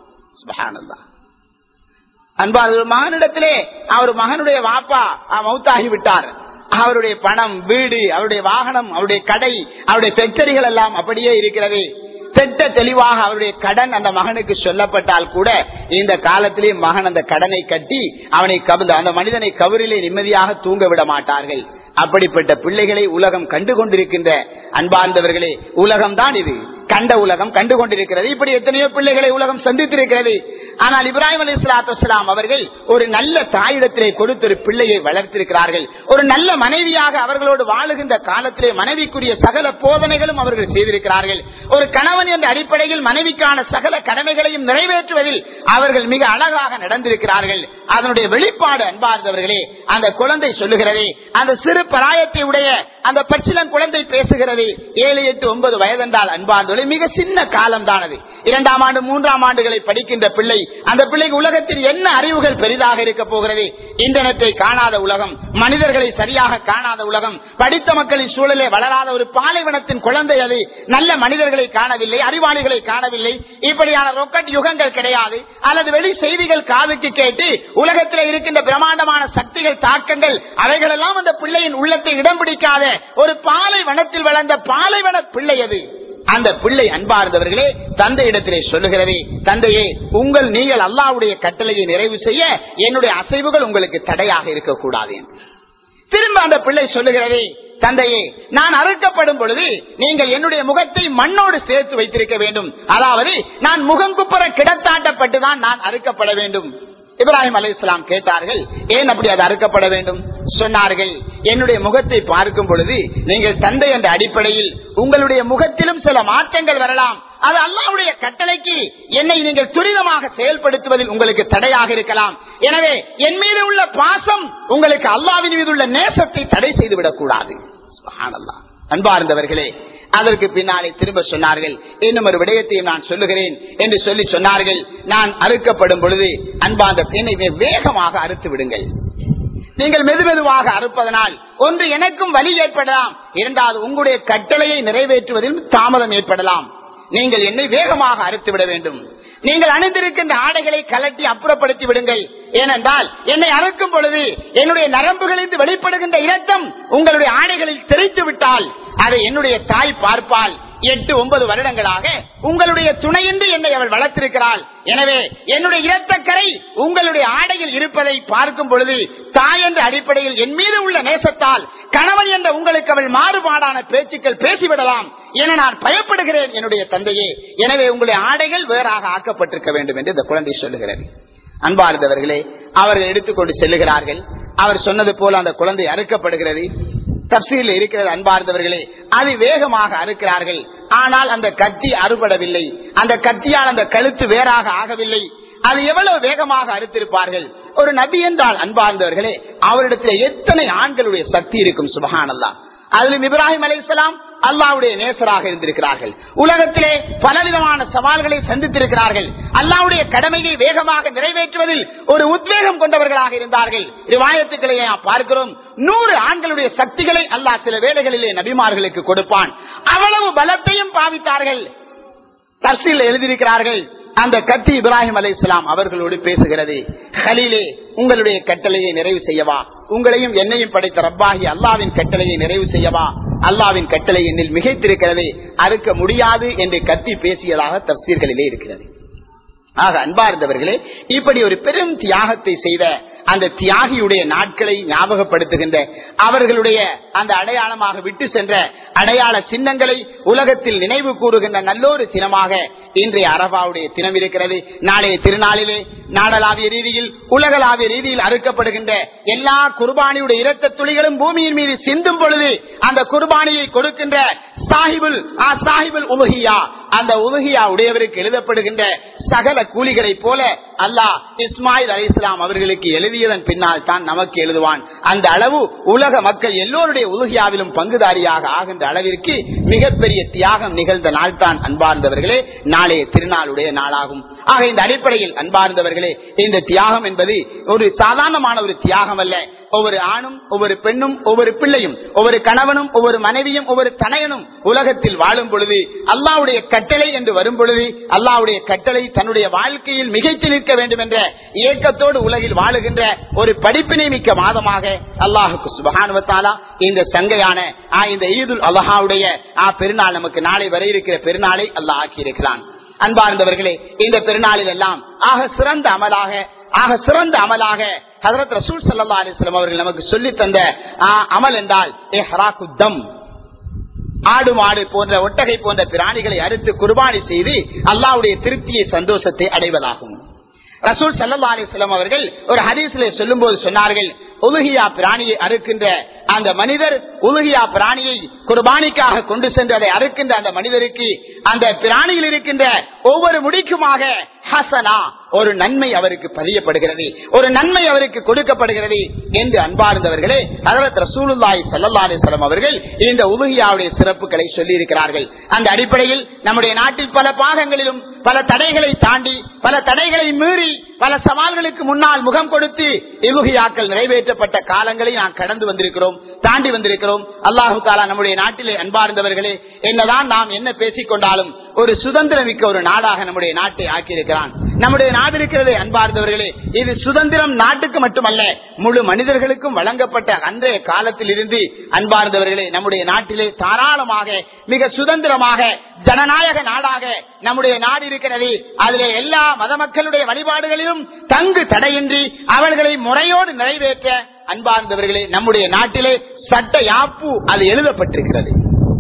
அன்பார்கள் மகனிடத்திலே அவர் மகனுடைய வாப்பா மௌத்தாகி விட்டார் அவருடைய பணம் வீடு அவருடைய வாகனம் அவருடைய கடை அவருடைய ஃபேக்டரிகள் எல்லாம் அப்படியே இருக்கிறது திட்ட தெளிவாக அவருடைய கடன் அந்த மகனுக்கு சொல்லப்பட்டால் கூட இந்த காலத்திலே மகன் அந்த கடனை கட்டி அவனை கவிழ்ந்த அந்த மனிதனை கவரிலே நிம்மதியாக தூங்க விட மாட்டார்கள் அப்படிப்பட்ட பிள்ளைகளை உலகம் கண்டு கொண்டிருக்கின்ற அன்பார்ந்தவர்களே உலகம் தான் இது கண்ட உலகம் கண்டு கொண்டிருக்கிறது இப்படி எத்தனையோ பிள்ளைகளை உலகம் சந்தித்திருக்கிறது ஆனால் இப்ராஹிம் அலி இஸ்லாத்துலாம் அவர்கள் ஒரு நல்ல தாயிடத்திலே கொடுத்து ஒரு பிள்ளையை வளர்த்திருக்கிறார்கள் ஒரு நல்ல மனைவியாக அவர்களோடு வாழுகின்ற காலத்திலே மனைவிக்குரிய சகல போதனைகளும் அவர்கள் செய்திருக்கிறார்கள் ஒரு கணவன் என்ற அடிப்படையில் மனைவிக்கான சகல கடமைகளையும் நிறைவேற்றுவதில் அவர்கள் மிக அழகாக நடந்திருக்கிறார்கள் அதனுடைய வெளிப்பாடு அன்பார்ந்தவர்களே அந்த குழந்தை சொல்லுகிறதே அந்த சிறு பராயத்தை உடைய அந்த பச்சிலம் குழந்தை பேசுகிறது ஏழு எட்டு ஒன்பது வயதென்றால் அன்பார்ந்தவர்களே மிக சின்ன காலம் தானது இரண்டாம் ஆண்டு மூன்றாம் ஆண்டுகளை படிக்கின்ற பிள்ளை அந்த பிள்ளைக்கு உலகத்தில் என்ன அறிவுகள் பெரிதாக இருக்க போகிறது இன்டர்நெட்டை காணாத உலகம் மனிதர்களை சரியாக காணாத உலகம் படித்த மக்களின் சூழலே வளராத ஒரு பாலைவனத்தின் குழந்தை அது நல்ல மனிதர்களை காணவில்லை அறிவாளிகளை காணவில்லை இப்படியான ரொக்கட் யுகங்கள் கிடையாது அல்லது வெளி செய்திகள் காதுக்கு கேட்டு உலகத்தில் இருக்கின்ற பிரமாண்டமான சக்திகள் தாக்கங்கள் அவைகளெல்லாம் அந்த பிள்ளையின் உள்ளத்தை இடம் பிடிக்காத ஒரு பாலைவனத்தில் வளர்ந்த பாலைவன பிள்ளை அது அந்த பிள்ளை அன்பார்ந்தவர்களே தந்தை இடத்திலே சொல்லுகிறதே தந்தையே உங்கள் நீங்கள் அல்லாவுடைய கட்டளையை நிறைவு செய்ய என்னுடைய அசைவுகள் உங்களுக்கு தடையாக இருக்கக்கூடாது திரும்ப அந்த பிள்ளை சொல்லுகிறதே தந்தையே நான் அறுக்கப்படும் பொழுது நீங்கள் என்னுடைய முகத்தை மண்ணோடு சேர்த்து வைத்திருக்க வேண்டும் அதாவது நான் முகங்குப்புற கிடத்தாட்டப்பட்டுதான் நான் அறுக்கப்பட வேண்டும் இப்ராஹிம் அலி இஸ்லாம் கேட்டார்கள் ஏன் அப்படி அது அறுக்கப்பட வேண்டும் சொன்னார்கள் என்னுடைய முகத்தை பார்க்கும் பொழுது நீங்கள் தந்தை என்ற அடிப்படையில் உங்களுடைய முகத்திலும் சில மாற்றங்கள் வரலாம் அது அல்லாவுடைய கட்டளைக்கு என்னை நீங்கள் துரிதமாக செயல்படுத்துவதில் உங்களுக்கு தடையாக இருக்கலாம் எனவே என் மீது உள்ள பாசம் உங்களுக்கு அல்லாவின் மீது உள்ள நேசத்தை தடை செய்துவிடக் கூடாது அன்பார்ந்தவர்களே அதற்கு பின்னாலே திரும்ப சொன்னார்கள் இன்னும் ஒரு விடயத்தையும் நான் சொல்லுகிறேன் என்று சொல்லி சொன்னார்கள் நான் அறுக்கப்படும் பொழுது அன்பார்ந்த பெண்ணை வேகமாக அறுத்து விடுங்கள் நீங்கள் மெது மெதுவாக அறுப்பதனால் ஒன்று எனக்கும் வலி ஏற்படலாம் இரண்டாவது உங்களுடைய கட்டளையை நிறைவேற்றுவதில் தாமதம் ஏற்படலாம் நீங்கள் என்னை வேகமாக அறுத்து விட வேண்டும் நீங்கள் அணிந்திருக்கின்ற ஆடைகளை கலட்டி அப்புறப்படுத்தி விடுங்கள் ஏனென்றால் என்னை அறுக்கும் பொழுது என்னுடைய நரம்புகளிலிருந்து வெளிப்படுகின்ற இரத்தம் உங்களுடைய ஆடைகளில் தெரித்து விட்டால் அதை என்னுடைய தாய் பார்ப்பால் எட்டு ஒன்பது வருடங்களாக உங்களுடைய துணையின்றி என்னை அவள் வளர்த்திருக்கிறாள் எனவே என்னுடைய இரத்தக்கரை உங்களுடைய ஆடையில் இருப்பதை பார்க்கும் பொழுது தாய் என்ற அடிப்படையில் என் மீது உள்ள நேசத்தால் கணவன் என்ற உங்களுக்கு அவள் மாறுபாடான பேச்சுக்கள் பேசிவிடலாம் என நான் பயப்படுகிறேன் என்னுடைய தந்தையே எனவே உங்களுடைய ஆடைகள் வேறாக ஆக்கப்பட்டிருக்க வேண்டும் என்று இந்த குழந்தை சொல்லுகிறது அன்பார்ந்தவர்களே அவர்கள் எடுத்துக்கொண்டு செல்லுகிறார்கள் அவர் சொன்னது போல அந்த குழந்தை அறுக்கப்படுகிறது தப்சீல் இருக்கிறது அன்பார்ந்தவர்களே அது வேகமாக அறுக்கிறார்கள் ஆனால் அந்த கத்தி அறுபடவில்லை அந்த கத்தியால் அந்த கழுத்து வேறாக ஆகவில்லை அது எவ்வளவு வேகமாக அறுத்திருப்பார்கள் ஒரு நபி என்றால் அன்பார்ந்தவர்களே அவரிடத்தில் எத்தனை ஆண்களுடைய சக்தி இருக்கும் சுபகானல்லா அதிலும் இப்ராஹிம் அலி இஸ்லாம் அல்லாவுடைய நேசராக இருந்திருக்கிறார்கள் உலகத்திலே பலவிதமான சவால்களை சந்தித்திருக்கிறார்கள் அல்லாவுடைய கடமையை வேகமாக நிறைவேற்றுவதில் ஒரு உத்வேகம் கொண்டவர்களாக இருந்தார்கள் ரிவாயத்துக்களை நாம் பார்க்கிறோம் நூறு ஆண்களுடைய சக்திகளை அல்லாஹ் சில வேளைகளிலே நபிமார்களுக்கு கொடுப்பான் அவ்வளவு பலத்தையும் பாவித்தார்கள் தர்சில் எழுதியிருக்கிறார்கள் அந்த கத்தி இப்ராஹிம் அலை இஸ்லாம் அவர்களோடு பேசுகிறது ஹலீலே உங்களுடைய கட்டளையை நிறைவு செய்யவா உங்களையும் என்னையும் படைத்த ரப்பாகி அல்லாவின் கட்டளையை நிறைவு செய்யவா அல்லாவின் கட்டளை என்னில் மிகைத்திருக்கிறது அறுக்க முடியாது என்று கத்தி பேசியதாக தப்சீர்களிலே இருக்கிறது ஆக அன்பார்ந்தவர்களே இப்படி ஒரு பெரும் தியாகத்தை செய்த அந்த தியாகியுடைய நாட்களை ஞாபகப்படுத்துகின்ற அவர்களுடைய அந்த அடையாளமாக விட்டு சென்ற அடையாள சின்னங்களை உலகத்தில் நினைவு கூறுகின்ற நல்லொரு தினமாக இன்றைய அரபாவுடைய தினம் இருக்கிறது நாளைய திருநாளிலே நாடளாவிய ரீதியில் உலகளாவிய ரீதியில் அறுக்கப்படுகின்ற எல்லா குர்பானியுடைய இரத்த துளிகளும் பூமியின் மீது சிந்தும் பொழுது அந்த குர்பானியை கொடுக்கின்ற சாஹிபுல் ஆ சாஹிபுல் உலகியா அந்த உலகியா உடையவருக்கு எழுதப்படுகின்ற சகல கூலிகளைப் போல அல்லாஹ் இஸ்மாயில் அலி இஸ்லாம் அவர்களுக்கு எழுதியதன் பின்னால் தான் நமக்கு எழுதுவான் அந்த அளவு உலக மக்கள் எல்லோருடைய உலகியாவிலும் பங்குதாரியாக ஆகின்ற அளவிற்கு மிகப்பெரிய தியாகம் நிகழ்ந்த நாள் தான் அன்பார்ந்தவர்களே நாளைய திருநாளுடைய நாளாகும் ஆக இந்த அடிப்படையில் அன்பார்ந்தவர்களே இந்த தியாகம் என்பது ஒரு சாதாரணமான ஒரு தியாகம் அல்ல ஒவ்வொரு ஆணும் ஒவ்வொரு பெண்ணும் ஒவ்வொரு பிள்ளையும் ஒவ்வொரு கணவனும் ஒவ்வொரு மனைவியும் ஒவ்வொரு தனையனும் உலகத்தில் வாழும் பொழுது அல்லாவுடைய கட்டளை என்று வரும் பொழுது அல்லாவுடைய கட்டளை தன்னுடைய வாழ்க்கையில் மிகைத்து நிற்க வேண்டும் என்ற இயக்கத்தோடு உலகில் வாழுகின்ற ஒரு படிப்பினை மிக்க மாதமாக அல்லாஹுக்கு சுபகானுவத்தாலா இந்த சங்கையான ஆ, இந்த ஈதுல் அல்லாஹாவுடைய ஆ, பெருநாள் நமக்கு நாளை வர இருக்கிற பெருநாளை அல்லாஹ் ஆக்கியிருக்கிறான் அன்பார்ந்தவர்களே இந்த பெருநாளில் எல்லாம் ஆக சிறந்த அமலாக ஆக சிறந்த அமலாக ஹசரத் ரசூல் சல்லா அலிஸ்லாம் அவர்கள் நமக்கு சொல்லி தந்த ஆ, அமல் என்றால் தம் ஆடு மாடு போன்ற ஒட்டகை போன்ற பிராணிகளை அறுத்து குர்பானி செய்து அல்லாவுடைய திருப்தியை சந்தோஷத்தை அடைவதாகும் ரசூல் சல்லா அலிஸ்லாம் அவர்கள் ஒரு ஹதீஸ்ல சொல்லும் போது சொன்னார்கள் உலுகியா பிராணியை அறுக்கின்ற அந்த மனிதர் உலுகியா பிராணியை குர்பானிக்காக கொண்டு சென்று அதை அறுக்கின்ற அந்த மனிதருக்கு அந்த பிராணியில் இருக்கின்ற ஒவ்வொரு முடிக்குமாக ஹசனா ஒரு நன்மை அவருக்கு பதியப்படுகிறது ஒரு நன்மை அவருக்கு கொடுக்கப்படுகிறது என்று அன்பார்ந்தவர்களே அதற்கு ரசூலுல்லாய் சல்லா அலிஸ்லாம் அவர்கள் இந்த உலுகியாவுடைய சிறப்புகளை சொல்லி இருக்கிறார்கள் அந்த அடிப்படையில் நம்முடைய நாட்டில் பல பாகங்களிலும் பல தடைகளை தாண்டி பல தடைகளை மீறி பல சவால்களுக்கு முன்னால் முகம் கொடுத்து இலுகியாக்கள் நிறைவேற்றப்பட்ட காலங்களை நாம் கடந்து வந்திருக்கிறோம் தாண்டி வந்திருக்கிறோம் அல்லாஹு தாலா நம்முடைய நாட்டிலே அன்பார்ந்தவர்களே என்னதான் நாம் என்ன பேசிக் கொண்டாலும் ஒரு சுதந்திரமிக்க ஒரு நாடாக நம்முடைய நாட்டை ஆக்கியிருக்கிறான் நம்முடைய நாடு இருக்கிறது அன்பார்ந்தவர்களே இது சுதந்திரம் நாட்டுக்கு மட்டுமல்ல முழு மனிதர்களுக்கும் வழங்கப்பட்ட அன்றைய காலத்தில் இருந்து அன்பார்ந்தவர்களே நம்முடைய நாட்டிலே தாராளமாக மிக சுதந்திரமாக ஜனநாயக நாடாக நம்முடைய நாடு இருக்கிறது அதிலே எல்லா மத மக்களுடைய வழிபாடுகளிலும் தங்கு தடையின்றி அவர்களை முறையோடு நிறைவேற்ற அன்பார்ந்தவர்களே நம்முடைய நாட்டிலே சட்ட யாப்பு அது எழுதப்பட்டிருக்கிறது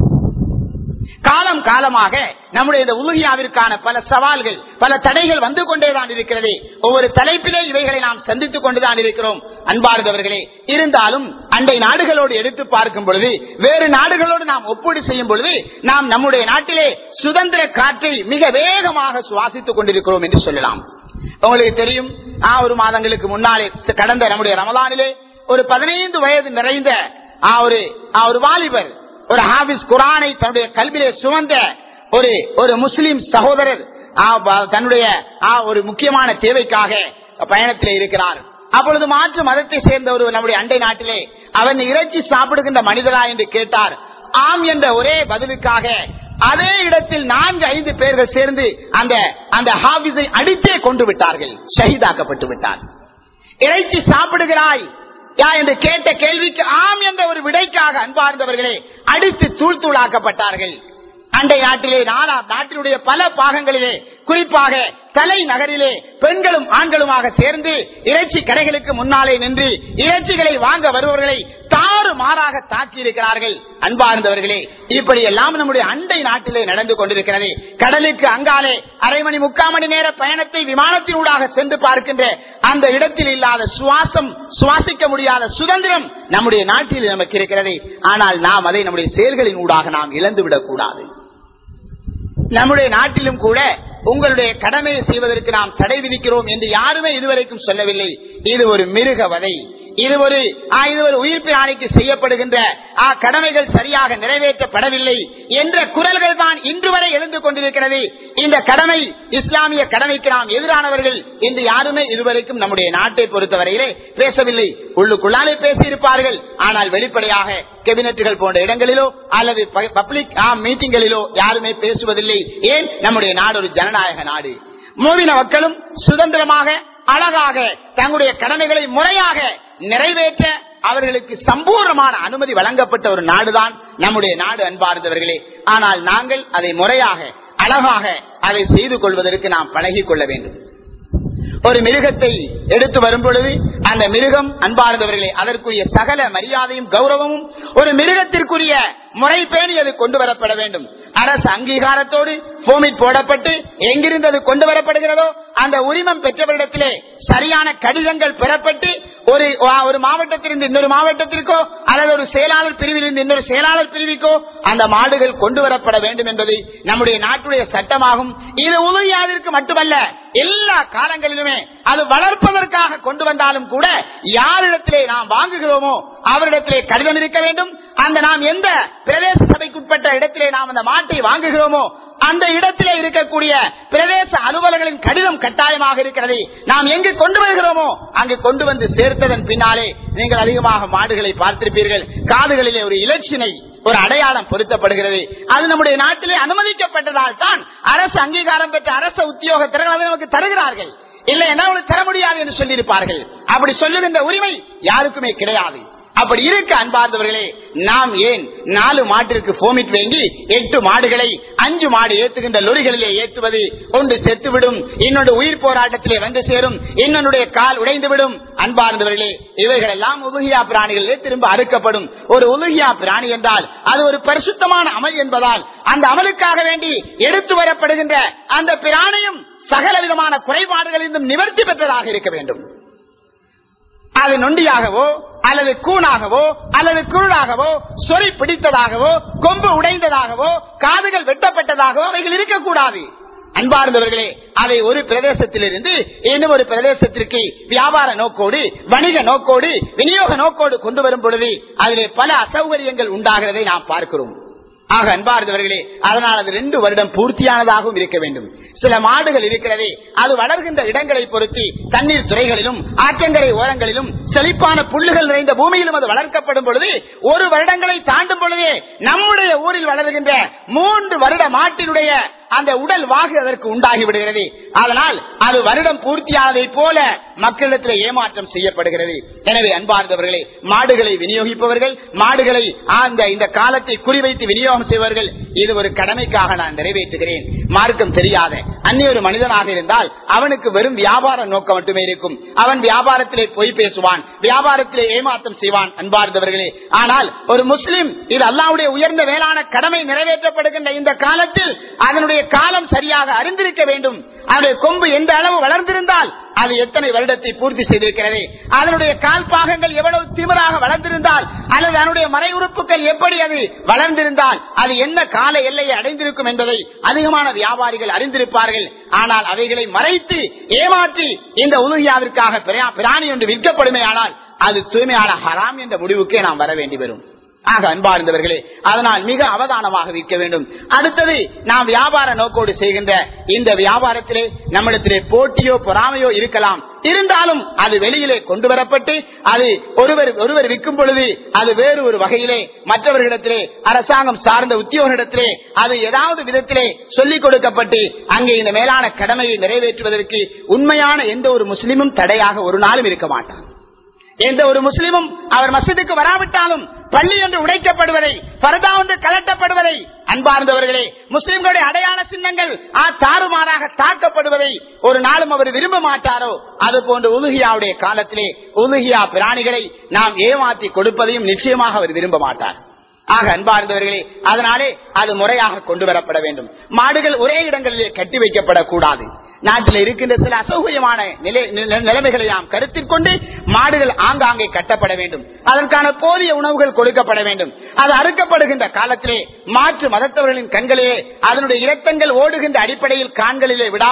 காலம் காலமாக நம்முடைய இந்த உலகியாவிற்கான பல சவால்கள் பல தடைகள் வந்து கொண்டேதான் இருக்கிறது ஒவ்வொரு தலைப்பிலே இவைகளை நாம் சந்தித்துக் கொண்டுதான் இருக்கிறோம் அன்பார்ந்தவர்களே இருந்தாலும் அண்டை நாடுகளோடு எடுத்து பார்க்கும் பொழுது வேறு நாடுகளோடு நாம் ஒப்பீடு செய்யும் பொழுது நாம் நம்முடைய நாட்டிலே சுதந்திர காற்றை மிக வேகமாக சுவாசித்துக் கொண்டிருக்கிறோம் என்று சொல்லலாம் உங்களுக்கு தெரியும் ஆ, ஒரு மாதங்களுக்கு முன்னாலே கடந்த நம்முடைய ரமலானிலே ஒரு பதினைந்து வயது நிறைந்த ஆ, ஒரு ஆ, ஒரு வாலிபர் ஒரு ஹாபிஸ் குரானை தன்னுடைய கல்வியிலே சுமந்த ஒரு ஒரு முஸ்லிம் சகோதரர் ஆ, ப- தன்னுடைய ஆ, ஒரு முக்கியமான தேவைக்காக பயணத்தில் இருக்கிறார் அப்பொழுது மாற்று மதத்தை சேர்ந்த ஒரு நம்முடைய அண்டை நாட்டிலே அவன் இறைச்சி சாப்பிடுகின்ற மனிதரா என்று கேட்டார் ஆம் என்ற ஒரே பதிலுக்காக அதே இடத்தில் நான்கு ஐந்து பேர்கள் சேர்ந்து அந்த அந்த ஹாபிஸை அடித்தே கொண்டு விட்டார்கள் ஷஹீதாக்கப்பட்டு விட்டார் இறைச்சி சாப்பிடுகிறாய் யா என்று கேட்ட கேள்விக்கு ஆம் என்ற ஒரு விடைக்காக அன்பார்ந்தவர்களே அடித்து தூள் தூளாக்கப்பட்டார்கள் அண்டை நாட்டிலே நாலா நாட்டினுடைய பல பாகங்களிலே குறிப்பாக தலை நகரிலே பெண்களும் ஆண்களுமாக சேர்ந்து இறைச்சி கடைகளுக்கு முன்னாலே நின்று இறைச்சிகளை வாங்க வருபவர்களை தாறு மாறாக தாக்கி இருக்கிறார்கள் அன்பார்ந்தவர்களே இப்படி எல்லாம் நம்முடைய அண்டை நாட்டிலே நடந்து கொண்டிருக்கிறது கடலுக்கு அங்காலே அரை மணி முக்கால் மணி நேர பயணத்தை விமானத்தினூடாக சென்று பார்க்கின்ற அந்த இடத்தில் இல்லாத சுவாசம் சுவாசிக்க முடியாத சுதந்திரம் நம்முடைய நாட்டில் நமக்கு இருக்கிறது ஆனால் நாம் அதை நம்முடைய செயல்களின் ஊடாக நாம் இழந்துவிடக் கூடாது நம்முடைய நாட்டிலும் கூட உங்களுடைய கடமையை செய்வதற்கு நாம் தடை விதிக்கிறோம் என்று யாருமே இதுவரைக்கும் சொல்லவில்லை இது ஒரு மிருக வதை இது ஒரு ஆ, இது ஒரு உயிர் பிராணிக்கு செய்யப்படுகின்ற ஆ, கடமைகள் சரியாக நிறைவேற்றப்படவில்லை என்ற குரல்கள் தான் இன்று வரை எழுந்து கொண்டிருக்கிறது இந்த கடமை இஸ்லாமிய கடமைக்கு நாம் எதிரானவர்கள் என்று யாருமே இதுவரைக்கும் நம்முடைய நாட்டை பொறுத்தவரையிலே பேசவில்லை உள்ளுக்குள்ளாலே பேசியிருப்பார்கள் ஆனால் வெளிப்படையாக கேபினட்டுகள் போன்ற இடங்களிலோ அல்லது பப்ளிக் மீட்டிங்களிலோ யாருமே பேசுவதில்லை ஏன் நம்முடைய நாடு ஒரு ஜனநாயக நாடு மூவின மக்களும் சுதந்திரமாக அழகாக தங்களுடைய கடமைகளை முறையாக நிறைவேற்ற அவர்களுக்கு சம்பூர்ணமான அனுமதி வழங்கப்பட்ட ஒரு நாடுதான் நம்முடைய நாடு அன்பார்ந்தவர்களே ஆனால் நாங்கள் அதை முறையாக அழகாக அதை செய்து கொள்வதற்கு நாம் பழகிக் கொள்ள வேண்டும் ஒரு மிருகத்தை எடுத்து வரும் பொழுது அந்த மிருகம் அன்பார்ந்தவர்களே அதற்குரிய சகல மரியாதையும் கௌரவமும் ஒரு மிருகத்திற்குரிய முறை பேணி அது கொண்டு வரப்பட வேண்டும் அரசு அங்கீகாரத்தோடு போமிட் போடப்பட்டு எங்கிருந்து அது கொண்டு வரப்படுகிறதோ அந்த உரிமம் பெற்றவரிடத்திலே சரியான கடிதங்கள் பெறப்பட்டு ஒரு ஒரு மாவட்டத்திலிருந்து இன்னொரு மாவட்டத்திற்கோ அல்லது ஒரு செயலாளர் பிரிவிலிருந்து இன்னொரு செயலாளர் பிரிவிக்கோ அந்த மாடுகள் கொண்டு வரப்பட வேண்டும் என்பது நம்முடைய நாட்டுடைய சட்டமாகும் இது உதவியாவிற்கு மட்டுமல்ல எல்லா காலங்களிலுமே அது வளர்ப்பதற்காக கொண்டு வந்தாலும் கூட யாரிடத்திலே நாம் வாங்குகிறோமோ அவரிடத்திலே கடிதம் இருக்க வேண்டும் அந்த நாம் எந்த பிரதேச சபைக்குட்பட்ட இடத்திலே நாம் அந்த மாட்டை வாங்குகிறோமோ அந்த இடத்திலே இருக்கக்கூடிய பிரதேச அலுவலர்களின் கடிதம் கட்டாயமாக இருக்கிறது நாம் எங்கு கொண்டு வருகிறோமோ அங்கு கொண்டு வந்து சேர்த்ததன் பின்னாலே நீங்கள் அதிகமாக மாடுகளை பார்த்திருப்பீர்கள் காதுகளிலே ஒரு இலட்சினை ஒரு அடையாளம் பொருத்தப்படுகிறது அது நம்முடைய நாட்டிலே அனுமதிக்கப்பட்டதால் தான் அரசு அங்கீகாரம் பெற்ற அரசு உத்தியோகத்தர்கள் அதை நமக்கு தருகிறார்கள் இல்லை என்ன தர முடியாது என்று சொல்லியிருப்பார்கள் அப்படி சொல்லுகின்ற உரிமை யாருக்குமே கிடையாது அப்படி இருக்க அன்பார்ந்தவர்களே நாம் ஏன் நாலு மாட்டிற்கு போமிட் வேண்டி எட்டு மாடுகளை அஞ்சு மாடு ஏத்துகின்ற லொரிகளிலே ஏற்றுவது ஒன்று செத்துவிடும் இன்னொன்று உயிர் போராட்டத்திலே வந்து சேரும் இன்னொன்னுடைய கால் உடைந்துவிடும் அன்பார்ந்தவர்களே இவைகள் எல்லாம் உலகியா பிராணிகளிலே திரும்ப அறுக்கப்படும் ஒரு உலகியா பிராணி என்றால் அது ஒரு பரிசுத்தமான அமல் என்பதால் அந்த அமலுக்காக வேண்டி எடுத்து வரப்படுகின்ற அந்த பிராணியும் சகல விதமான குறைபாடுகளிலிருந்தும் நிவர்த்தி பெற்றதாக இருக்க வேண்டும் அது நொண்டியாகவோ அல்லது கூணாகவோ அல்லது குருளாகவோ சொறி பிடித்ததாகவோ கொம்பு உடைந்ததாகவோ காதுகள் வெட்டப்பட்டதாகவோ அவைகள் இருக்கக்கூடாது அன்பார்ந்தவர்களே அதை ஒரு பிரதேசத்திலிருந்து இன்னும் ஒரு பிரதேசத்திற்கு வியாபார நோக்கோடு வணிக நோக்கோடு விநியோக நோக்கோடு கொண்டு வரும் பொழுது அதிலே பல அசௌகரியங்கள் உண்டாகிறதை நாம் பார்க்கிறோம் ஆக அன்பார்ந்தவர்களே அதனால் அது ரெண்டு வருடம் பூர்த்தியானதாகவும் இருக்க வேண்டும் சில மாடுகள் இருக்கிறதே அது வளர்கின்ற இடங்களை பொறுத்து தண்ணீர் துறைகளிலும் ஆற்றங்கரை ஓரங்களிலும் செழிப்பான புல்லுகள் நிறைந்த பூமியிலும் அது வளர்க்கப்படும் பொழுது ஒரு வருடங்களை தாண்டும் பொழுதே நம்முடைய ஊரில் வளர்கின்ற மூன்று வருட மாட்டினுடைய அந்த உடல் வாகு அதற்கு உண்டாகி விடுகிறது அதனால் அது வருடம் பூர்த்தியானதை போல மக்களிடத்தில் ஏமாற்றம் செய்யப்படுகிறது எனவே அன்பார்ந்தவர்களே மாடுகளை விநியோகிப்பவர்கள் மாடுகளை அந்த இந்த காலத்தை குறிவைத்து விநியோகம் செய்வார்கள் இது ஒரு கடமைக்காக நான் நிறைவேற்றுகிறேன் மார்க்கம் தெரியாத அந்நிய ஒரு மனிதனாக இருந்தால் அவனுக்கு வெறும் வியாபார நோக்கம் மட்டுமே இருக்கும் அவன் வியாபாரத்திலே பொய் பேசுவான் வியாபாரத்திலே ஏமாற்றம் செய்வான் அன்பார்ந்தவர்களே ஆனால் ஒரு முஸ்லிம் இது அல்லாவுடைய உயர்ந்த வேளாண் கடமை நிறைவேற்றப்படுகின்ற இந்த காலத்தில் அதனுடைய காலம் சரியாக அறிந்திருக்க வேண்டும் அதனுடைய கொம்பு எந்த அளவு வளர்ந்திருந்தால் அது எத்தனை வருடத்தை பூர்த்தி செய்திருக்கிறது அதனுடைய கால் பாகங்கள் எவ்வளவு திமிராக வளர்ந்திருந்தால் அல்லது அதனுடைய மறை உறுப்புகள் எப்படி அது வளர்ந்திருந்தால் அது என்ன கால எல்லையை அடைந்திருக்கும் என்பதை அதிகமான வியாபாரிகள் அறிந்திருப்பார்கள் ஆனால் அவைகளை மறைத்து ஏமாற்றி இந்த உலகியாவிற்காக பிராணி ஒன்று விற்கப்படுமே ஆனால் அது தூய்மையான ஹராம் என்ற முடிவுக்கே நாம் வர வேண்டி வரும் ஆக அன்பார்ந்தவர்களே அதனால் மிக அவதானமாக விற்க வேண்டும் அடுத்தது நாம் வியாபார நோக்கோடு செய்கின்ற இந்த வியாபாரத்திலே நம்மிடத்திலே போட்டியோ பொறாமையோ இருக்கலாம் இருந்தாலும் அது வெளியிலே கொண்டு வரப்பட்டு அது ஒருவர் ஒருவர் விற்கும் பொழுது அது வேறு ஒரு வகையிலே மற்றவர்களிடத்திலே அரசாங்கம் சார்ந்த உத்தியோகத்திலே அது ஏதாவது விதத்திலே சொல்லிக் கொடுக்கப்பட்டு அங்கே இந்த மேலான கடமையை நிறைவேற்றுவதற்கு உண்மையான எந்த ஒரு முஸ்லிமும் தடையாக ஒரு நாளும் இருக்க மாட்டான் எந்த ஒரு முஸ்லிமும் அவர் மசிதுக்கு வராவிட்டாலும் பள்ளி ஒன்று உடைக்கப்படுவதை பரதா ஒன்று கலட்டப்படுவதை அன்பார்ந்தவர்களே முஸ்லிம்களுடைய அடையாள சின்னங்கள் தாறுமாறாக தாக்கப்படுவதை ஒரு நாளும் அவர் விரும்ப மாட்டாரோ அது போன்று உலுகியாவுடைய காலத்திலே உலுகியா பிராணிகளை நாம் ஏமாற்றி கொடுப்பதையும் நிச்சயமாக அவர் விரும்ப மாட்டார் ஆக அன்பார்ந்தவர்களே அதனாலே அது முறையாக கொண்டு வரப்பட வேண்டும் மாடுகள் ஒரே இடங்களிலே கட்டி வைக்கப்படக்கூடாது நாட்டில் இருக்கின்ற சில அசௌகரியமான நிலைமைகளை நாம் கருத்தில் கொண்டு மாடுகள் ஆங்காங்கே கட்டப்பட வேண்டும் அதற்கான போதிய உணவுகள் கொடுக்கப்பட வேண்டும் அது அறுக்கப்படுகின்ற காலத்திலே மாற்று மதத்தவர்களின் கண்களிலே அதனுடைய இரத்தங்கள் ஓடுகின்ற அடிப்படையில் கான்களிலே விடாமலும்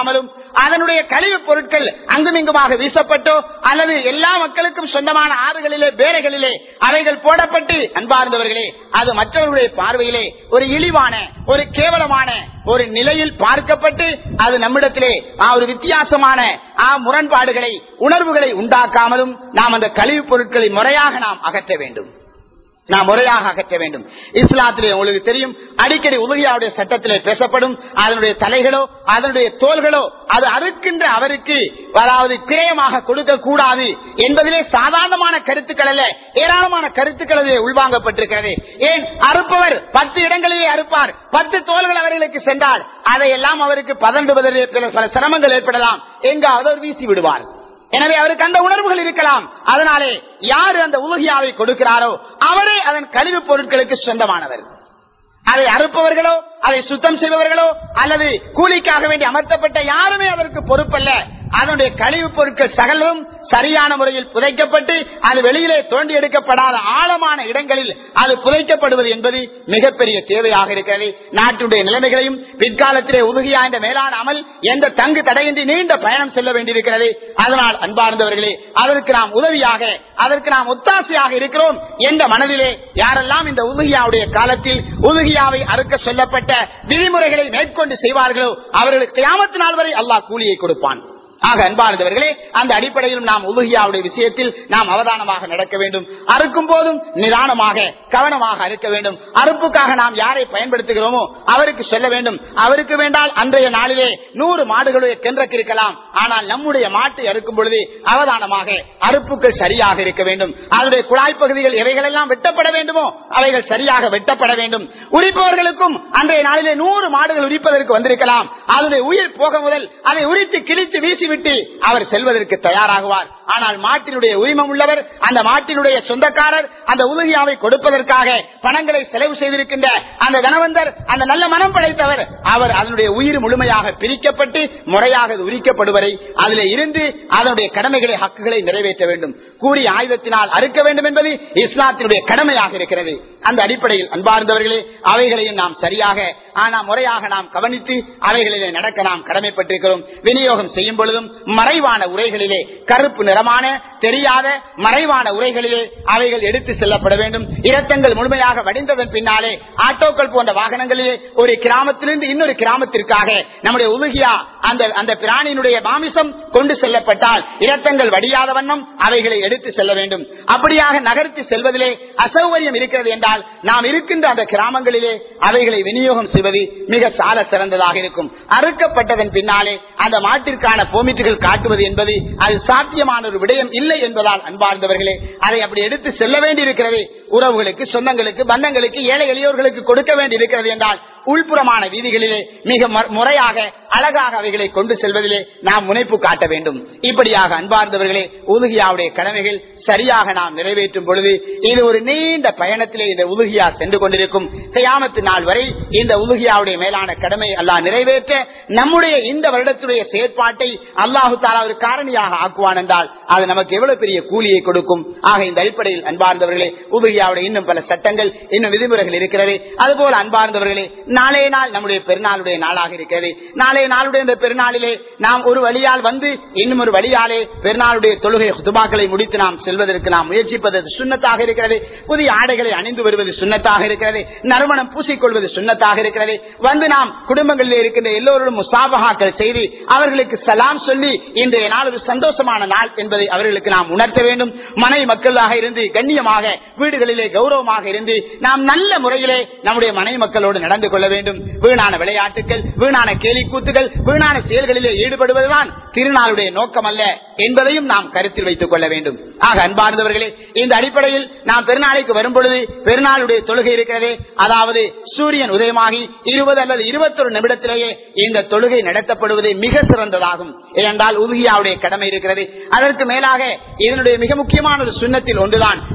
அதனுடைய கழிவுப் பொருட்கள் அங்குமிங்குமாக வீசப்பட்டோ அல்லது எல்லா மக்களுக்கும் சொந்தமான ஆறுகளிலே பேரைகளிலே அவைகள் போடப்பட்டு அன்பார்ந்தவர்களே அது மற்றவர்களுடைய பார்வையிலே ஒரு இழிவான ஒரு கேவலமான ஒரு நிலையில் பார்க்கப்பட்டு அது நம்மிடத்திலே ஆ, ஒரு வித்தியாசமான ஆ, முரண்பாடுகளை உணர்வுகளை உண்டாக்காமலும் நாம் அந்த கழிவுப் பொருட்களை முறையாக நாம் அகற்ற வேண்டும் நாம் முறையாக அகற்ற வேண்டும் இஸ்லாத்திலே உங்களுக்கு தெரியும் அடிக்கடி உலகியாவுடைய சட்டத்திலே பேசப்படும் அதனுடைய தலைகளோ அதனுடைய தோள்களோ அது அறுக்கின்ற அவருக்கு அதாவது கிரயமாக கொடுக்க கூடாது என்பதிலே சாதாரணமான கருத்துக்கள் அல்ல ஏராளமான கருத்துக்கள் அதிலே உள்வாங்கப்பட்டிருக்கிறது ஏன் அறுப்பவர் பத்து இடங்களிலே அறுப்பார் பத்து தோள்கள் அவர்களுக்கு சென்றால் அதையெல்லாம் அவருக்கு பதண்டுவதிலே பல பல சிரமங்கள் ஏற்படலாம் எங்காவது அவர் வீசி விடுவார் எனவே அவருக்கு அந்த உணர்வுகள் இருக்கலாம் அதனாலே யாரு அந்த உலகியாவை கொடுக்கிறாரோ அவரே அதன் கழிவுப் பொருட்களுக்கு சொந்தமானவர் அதை அறுப்பவர்களோ அதை சுத்தம் செய்பவர்களோ அல்லது கூலிக்காக வேண்டி அமர்த்தப்பட்ட யாருமே அதற்கு பொறுப்பல்ல அதனுடைய கழிவுப் பொருட்கள் சகலும் சரியான முறையில் புதைக்கப்பட்டு அது வெளியிலே தோண்டி எடுக்கப்படாத ஆழமான இடங்களில் அது புதைக்கப்படுவது என்பது மிகப்பெரிய தேவையாக இருக்கிறது நாட்டுடைய நிலைமைகளையும் பிற்காலத்திலே உருகியா என்ற மேலான அமல் எந்த தங்கு தடையின்றி நீண்ட பயணம் செல்ல வேண்டியிருக்கிறது அதனால் அன்பார்ந்தவர்களே அதற்கு நாம் உதவியாக அதற்கு நாம் ஒத்தாசையாக இருக்கிறோம் என்ற மனதிலே யாரெல்லாம் இந்த உதுகியாவுடைய காலத்தில் உதுகியாவை அறுக்க சொல்லப்பட்ட விதிமுறைகளை மேற்கொண்டு செய்வார்களோ அவர்களுக்கு கியாமத்து நாள் வரை அல்லாஹ் கூலியை கொடுப்பான் ஆக அன்பானவர்களே அந்த அடிப்படையிலும் நாம் உலுகியாவுடைய விஷயத்தில் நாம் அவதானமாக நடக்க வேண்டும் அறுக்கும் போதும் நிதானமாக கவனமாக அறுக்க வேண்டும் அறுப்புக்காக நாம் யாரை பயன்படுத்துகிறோமோ அவருக்கு சொல்ல வேண்டும் அவருக்கு வேண்டால் அன்றைய நாளிலே நூறு மாடுகளுடைய கென்றக்கு இருக்கலாம் ஆனால் நம்முடைய மாட்டை அறுக்கும் பொழுது அவதானமாக அறுப்புகள் சரியாக இருக்க வேண்டும் அதனுடைய குழாய் பகுதிகள் எவைகளெல்லாம் வெட்டப்பட வேண்டுமோ அவைகள் சரியாக வெட்டப்பட வேண்டும் உரிப்பவர்களுக்கும் அன்றைய நாளிலே நூறு மாடுகள் உரிப்பதற்கு வந்திருக்கலாம் அதனுடைய உயிர் போக முதல் அதை உரித்து கிழித்து வீசிவிட்டு அவர் செல்வதற்கு தயாராகுவார் ஆனால் மாட்டினுடைய உரிமம் உள்ளவர் அந்த மாட்டினுடைய சொந்தக்காரர் அந்த உதவியாவை கொடுப்பதற்காக பணங்களை செலவு செய்திருக்கின்ற அந்த தனவந்தர் அந்த நல்ல மனம் படைத்தவர் அவர் அதனுடைய உயிர் முழுமையாக பிரிக்கப்பட்டு முறையாக அது உரிக்கப்படுவரை அதில் இருந்து அதனுடைய கடமைகளை ஹக்குகளை நிறைவேற்ற வேண்டும் கூறிய ஆயுதத்தினால் அறுக்க வேண்டும் என்பது இஸ்லாத்தினுடைய கடமையாக இருக்கிறது அந்த அடிப்படையில் அன்பார்ந்தவர்களே அவைகளையும் நாம் சரியாக ஆனா முறையாக நாம் கவனித்து அவைகளிலே நடக்க நாம் கடமைப்பட்டிருக்கிறோம் விநியோகம் செய்யும் பொழுதும் மறைவான உரைகளிலே கருப்பு நிறமான தெரியாத மறைவான உரைகளிலே அவைகள் எடுத்து செல்லப்பட வேண்டும் இரத்தங்கள் முழுமையாக வடிந்ததன் பின்னாலே ஆட்டோக்கள் போன்ற வாகனங்களிலே ஒரு கிராமத்திலிருந்து இன்னொரு கிராமத்திற்காக நம்முடைய உலுகியா அந்த அந்த பிராணியினுடைய மாமிசம் கொண்டு செல்லப்பட்டால் இரத்தங்கள் வடியாத வண்ணம் அவைகளை எடுத்து செல்ல வேண்டும் அப்படியாக நகர்த்தி செல்வதிலே அசௌகரியம் இருக்கிறது என்றால் நாம் இருக்கின்ற அந்த கிராமங்களிலே அவைகளை விநியோகம் செய்வது மிக சால சிறந்ததாக இருக்கும் அறுக்கப்பட்டதன் பின்னாலே அந்த மாட்டிற்கான போமிட்டுகள் காட்டுவது என்பது அது சாத்தியமான ஒரு விடயம் இல்லை என்பதால் அன்பார்ந்தவர்களே அதை அப்படி எடுத்து செல்ல வேண்டி இருக்கிறது உறவுகளுக்கு சொந்தங்களுக்கு பந்தங்களுக்கு ஏழை எளியோர்களுக்கு கொடுக்க வேண்டி இருக்கிறது என்றால் உள்புறமான வீதிகளிலே மிக ம- முறையாக அழகாக அவைகளை கொண்டு செல்வதிலே நாம் முனைப்பு காட்ட வேண்டும் இப்படியாக அன்பார்ந்தவர்களே உதுகியாவுடைய கடமைகள் சரியாக நாம் நிறைவேற்றும் பொழுது இது ஒரு நீண்ட பயணத்திலே இந்த உலுகியா சென்று கொண்டிருக்கும் கியாமத்து நாள் வரை இந்த உலுகியாவுடைய மேலான கடமை அல்லாஹ் நிறைவேற்ற நம்முடைய இந்த வருடத்துடைய செயற்பாட்டை அல்லாஹு தாலா ஒரு காரணியாக ஆக்குவான் என்றால் அது நமக்கு எவ்வளவு பெரிய கூலியை கொடுக்கும் ஆக இந்த அடிப்படையில் அன்பார்ந்தவர்களே உலுகியாவுடைய இன்னும் பல சட்டங்கள் இன்னும் விதிமுறைகள் இருக்கிறது அதுபோல அன்பார்ந்தவர்களே நாளைய நாள் நம்முடைய பெருநாளுடைய நாளாக இருக்கிறது நாளைய நாளுடைய இந்த பெருநாளிலே நாம் ஒரு வழியால் வந்து இன்னும் ஒரு வழியாலே பெருநாளுடைய தொழுகை துபாக்களை முடித்து நாம் செல்வதற்கு நாம் முயற்சிப்பது அது சுண்ணத்தாக இருக்கிறது புதிய ஆடைகளை அணிந்து வருவது சுண்ணத்தாக இருக்கிறது நறுமணம் பூசிக்கொள்வது சுண்ணத்தாக இருக்கிறது வந்து நாம் குடும்பங்களில் இருக்கின்ற எல்லோரும் முசாபகாக்கள் செய்து அவர்களுக்கு சலாம் சொல்லி இன்றைய நாள் ஒரு சந்தோஷமான நாள் என்பதை அவர்களுக்கு நாம் உணர்த்த வேண்டும் மனை மக்களாக இருந்து கண்ணியமாக வீடுகளிலே கௌரவமாக இருந்து நாம் நல்ல முறையிலே நம்முடைய மனை மக்களோடு நடந்து கொள்ள வேண்டும் வீணான விளையாட்டுகள் வீணான கேலி கூத்துகள் வீணான செயல்களிலே ஈடுபடுவதுதான் திருநாளுடைய நோக்கம் அல்ல என்பதையும் நாம் கருத்தில் வைத்துக் கொள்ள வேண்டும் ஆக அன்பார்ந்தவர்களே இந்த அடிப்படையில் நாம் பெருநாளைக்கு வரும் பொழுது பெருநாளுடைய தொழுகை இருக்கிறது அதாவது சூரியன் உதயமாகி இருபது அல்லது இருபத்தொரு நிமிடத்திலேயே இந்த தொழுகை நடத்தப்படுவது மிக சிறந்ததாகும் ஏனென்றால் உதுகியாவுடைய கடமை இருக்கிறது அதற்கு மேலாக இதனுடைய மிக முக்கியமான ஒரு சுண்ணத்தில் ஒன்றுதான்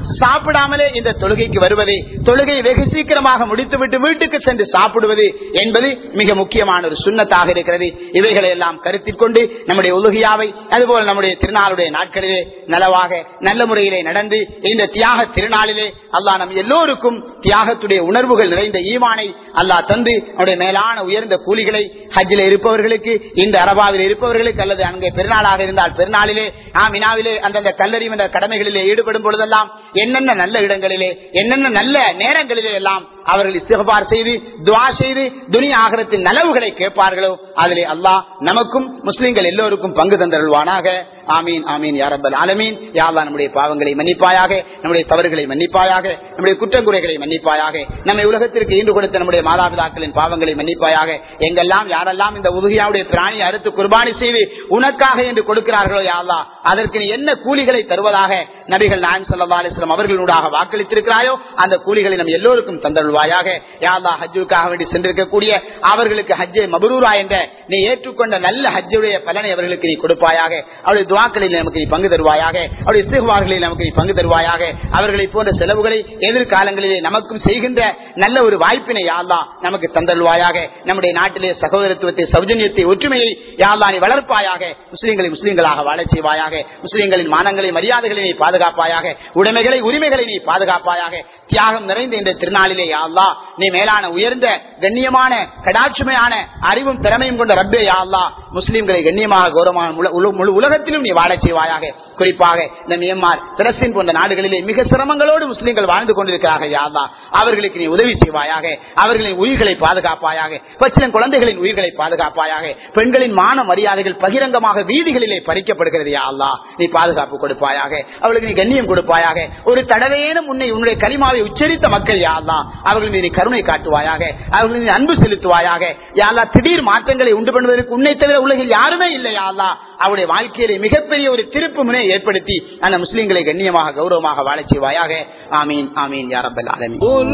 சாப்பிடாமலே இந்த தொழுகைக்கு வருவது தொழுகையை வெகு சீக்கிரமாக முடித்துவிட்டு வீட்டுக்கு சென்று சாப்பிடுவது என்பது மிக முக்கியமான ஒரு சுண்ணத்தாக இருக்கிறது இவைகளை எல்லாம் கருத்தில் கொண்டு நம்முடைய உலகியாவை அதுபோல் நம்முடைய திருநாளுடைய நாட்களிலே நலவாக நல்ல முறையிலே நடந்து இந்த தியாக திருநாளிலே அல்லாஹ் நம் எல்லோருக்கும் தியாகத்துடைய உணர்வுகள் நிறைந்த ஈமானை அல்லாஹ் தந்து அவருடைய மேலான உயர்ந்த கூலிகளை ஹஜ்ஜில் இருப்பவர்களுக்கு இந்த அரபாவில் இருப்பவர்களுக்கு அல்லது அங்கே பெருநாளாக இருந்தால் பெருநாளிலே ஆமினாவிலே அந்தந்த கல்லறி என்ற கடமைகளிலே ஈடுபடும் பொழுதெல்லாம் என்னென்ன நல்ல இடங்களிலே என்னென்ன நல்ல நேரங்களிலே எல்லாம் அவர்கள் இஸ்திகபார் செய்து துவா செய்து துனியா ஆகரத்தின் நலவுகளை கேட்பார்களோ அதிலே அல்லாஹ் நமக்கும் முஸ்லிம்கள் எல்லோருக்கும் பங்கு தந்தருள்வானாக ஆமீன் ஆமீன் யாரப்பல் ஆலமீன் யாவா நம்முடைய பாவங்களை மன்னிப்பாயாக நம்முடைய தவறுகளை மன்னிப்பாயாக நம்முடைய குற்றங்குறைகளை மன்னிப்பாயாக நம்மை உலகத்திற்கு ஈண்டு கொடுத்த நம்முடைய மாதாபிதாக்களின் பாவங்களை மன்னிப்பாயாக எங்கெல்லாம் யாரெல்லாம் இந்த உதவியாவுடைய பிராணியை அறுத்து குர்பானி செய்து உனக்காக என்று கொடுக்கிறார்களோ யாவா அதற்கு நீ என்ன கூலிகளை தருவதாக நபிகள் நாயம் சல்லா அலிஸ்லாம் அவர்களூடாக வாக்களித்திருக்கிறாயோ அந்த கூலிகளை நம் எல்லோருக்கும் தந்தருள்வாயாக யாவா ஹஜ்ஜுக்காக வேண்டி சென்றிருக்கக்கூடிய அவர்களுக்கு ஹஜ்ஜை மபரூரா என்ற நீ ஏற்றுக்கொண்ட நல்ல ஹஜ்ஜுடைய பலனை அவர்களுக்கு நீ கொடுப்பாயாக அவருடைய துவாக்களில் நமக்கு நீ பங்கு தருவாயாக அவருடைய இஸ்திகுவார்களில் நமக்கு நீ பங்கு தருவாயாக அவர்களை போன்ற செலவுகளை எதிர்காலங்களிலே நமக்கும் செய்கின்ற நல்ல ஒரு வாய்ப்பினை யாழ்லா நமக்கு தந்தருவாயாக நம்முடைய நாட்டிலே சகோதரத்துவத்தை சௌஜன்யத்தை ஒற்றுமையை யாழ்லா நீ வளர்ப்பாயாக முஸ்லீம்களை முஸ்லீம்களாக வாழச் செய்வாயாக முஸ்லீம்களின் மானங்களை மரியாதைகளை நீ பாதுகாப்பாயாக உடைமைகளை உரிமைகளை நீ பாதுகாப்பாயாக தியாகம் நிறைந்த இந்த திருநாளிலே யாழ்லா நீ மேலான உயர்ந்த கண்ணியமான கடாட்சுமையான அறிவும் திறமையும் கொண்ட ரப்பே யாழ்லா முஸ்லீம்களை கண்ணியமாக கௌரவமான முழு- முழு- முழு உலகத்திலும் நீ வாழச் செய்வாயாக குறிப்பாக இந்த மியன்மார் பிரசின் போன்ற நாடுகளிலே மிக சிரமங்களோடு முஸ்லீம்கள் வாழ்ந்து கொண்டிருக்கிறார்கள் யாழ்லா அவர்களுக்கு நீ உதவி செய்வாயாக அவர்களின் உயிர்களை பாதுகாப்பாயாக பச்சிலம் குழந்தைகளின் உயிர்களை பாதுகாப்பாயாக பெண்களின் மான மரியாதைகள் பகிரங்கமாக வீதிகளிலே பறிக்கப்படுகிறது யா அல்லா நீ பாதுகாப்பு கொடுப்பாயாக அவர்களுக்கு நீ கண்ணியம் கொடுப்பாயாக ஒரு தடவையேனும் உன்னை உன்னுடைய கரிமாவை உச்சரித்த மக்கள் யா அல்லா அவர்கள் மீது நீ கருணை காட்டுவாயாக அவர்கள் மீது அன்பு செலுத்துவாயாக யா அல்லா திடீர் மாற்றங்களை உண்டு பண்ணுவதற்கு உன்னை தவிர உலகில் யாருமே இல்லை யா அல்லா அவருடைய வாழ்க்கையிலே மிகப்பெரிய ஒரு திருப்பு முனை ஏற்படுத்தி அந்த முஸ்லீம்களை கண்ணியமாக கௌரவமாக வாழச் செய்வாயாக ஆமீன் ஆமீன் யாரப்பல் ஆலமீன் قل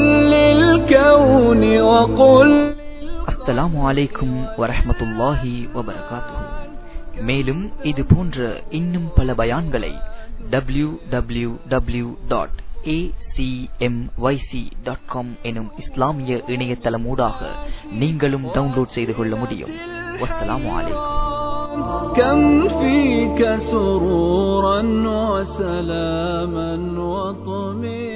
للكون وقل அஸ்ஸலாமு அலைக்கும் வரஹ்மத்துல்லாஹி வபரகாத்துஹு மேலும் இது போன்ற இன்னும் பல பயான்களை W W W dot dot com எனும் இஸ்லாமிய இணையதளமூடாக நீங்களும் டவுன்லோட் செய்து கொள்ள முடியும் வஸ்ஸலாமு அலைக்கும் كم فيك سرورا وسلاما وطمئنا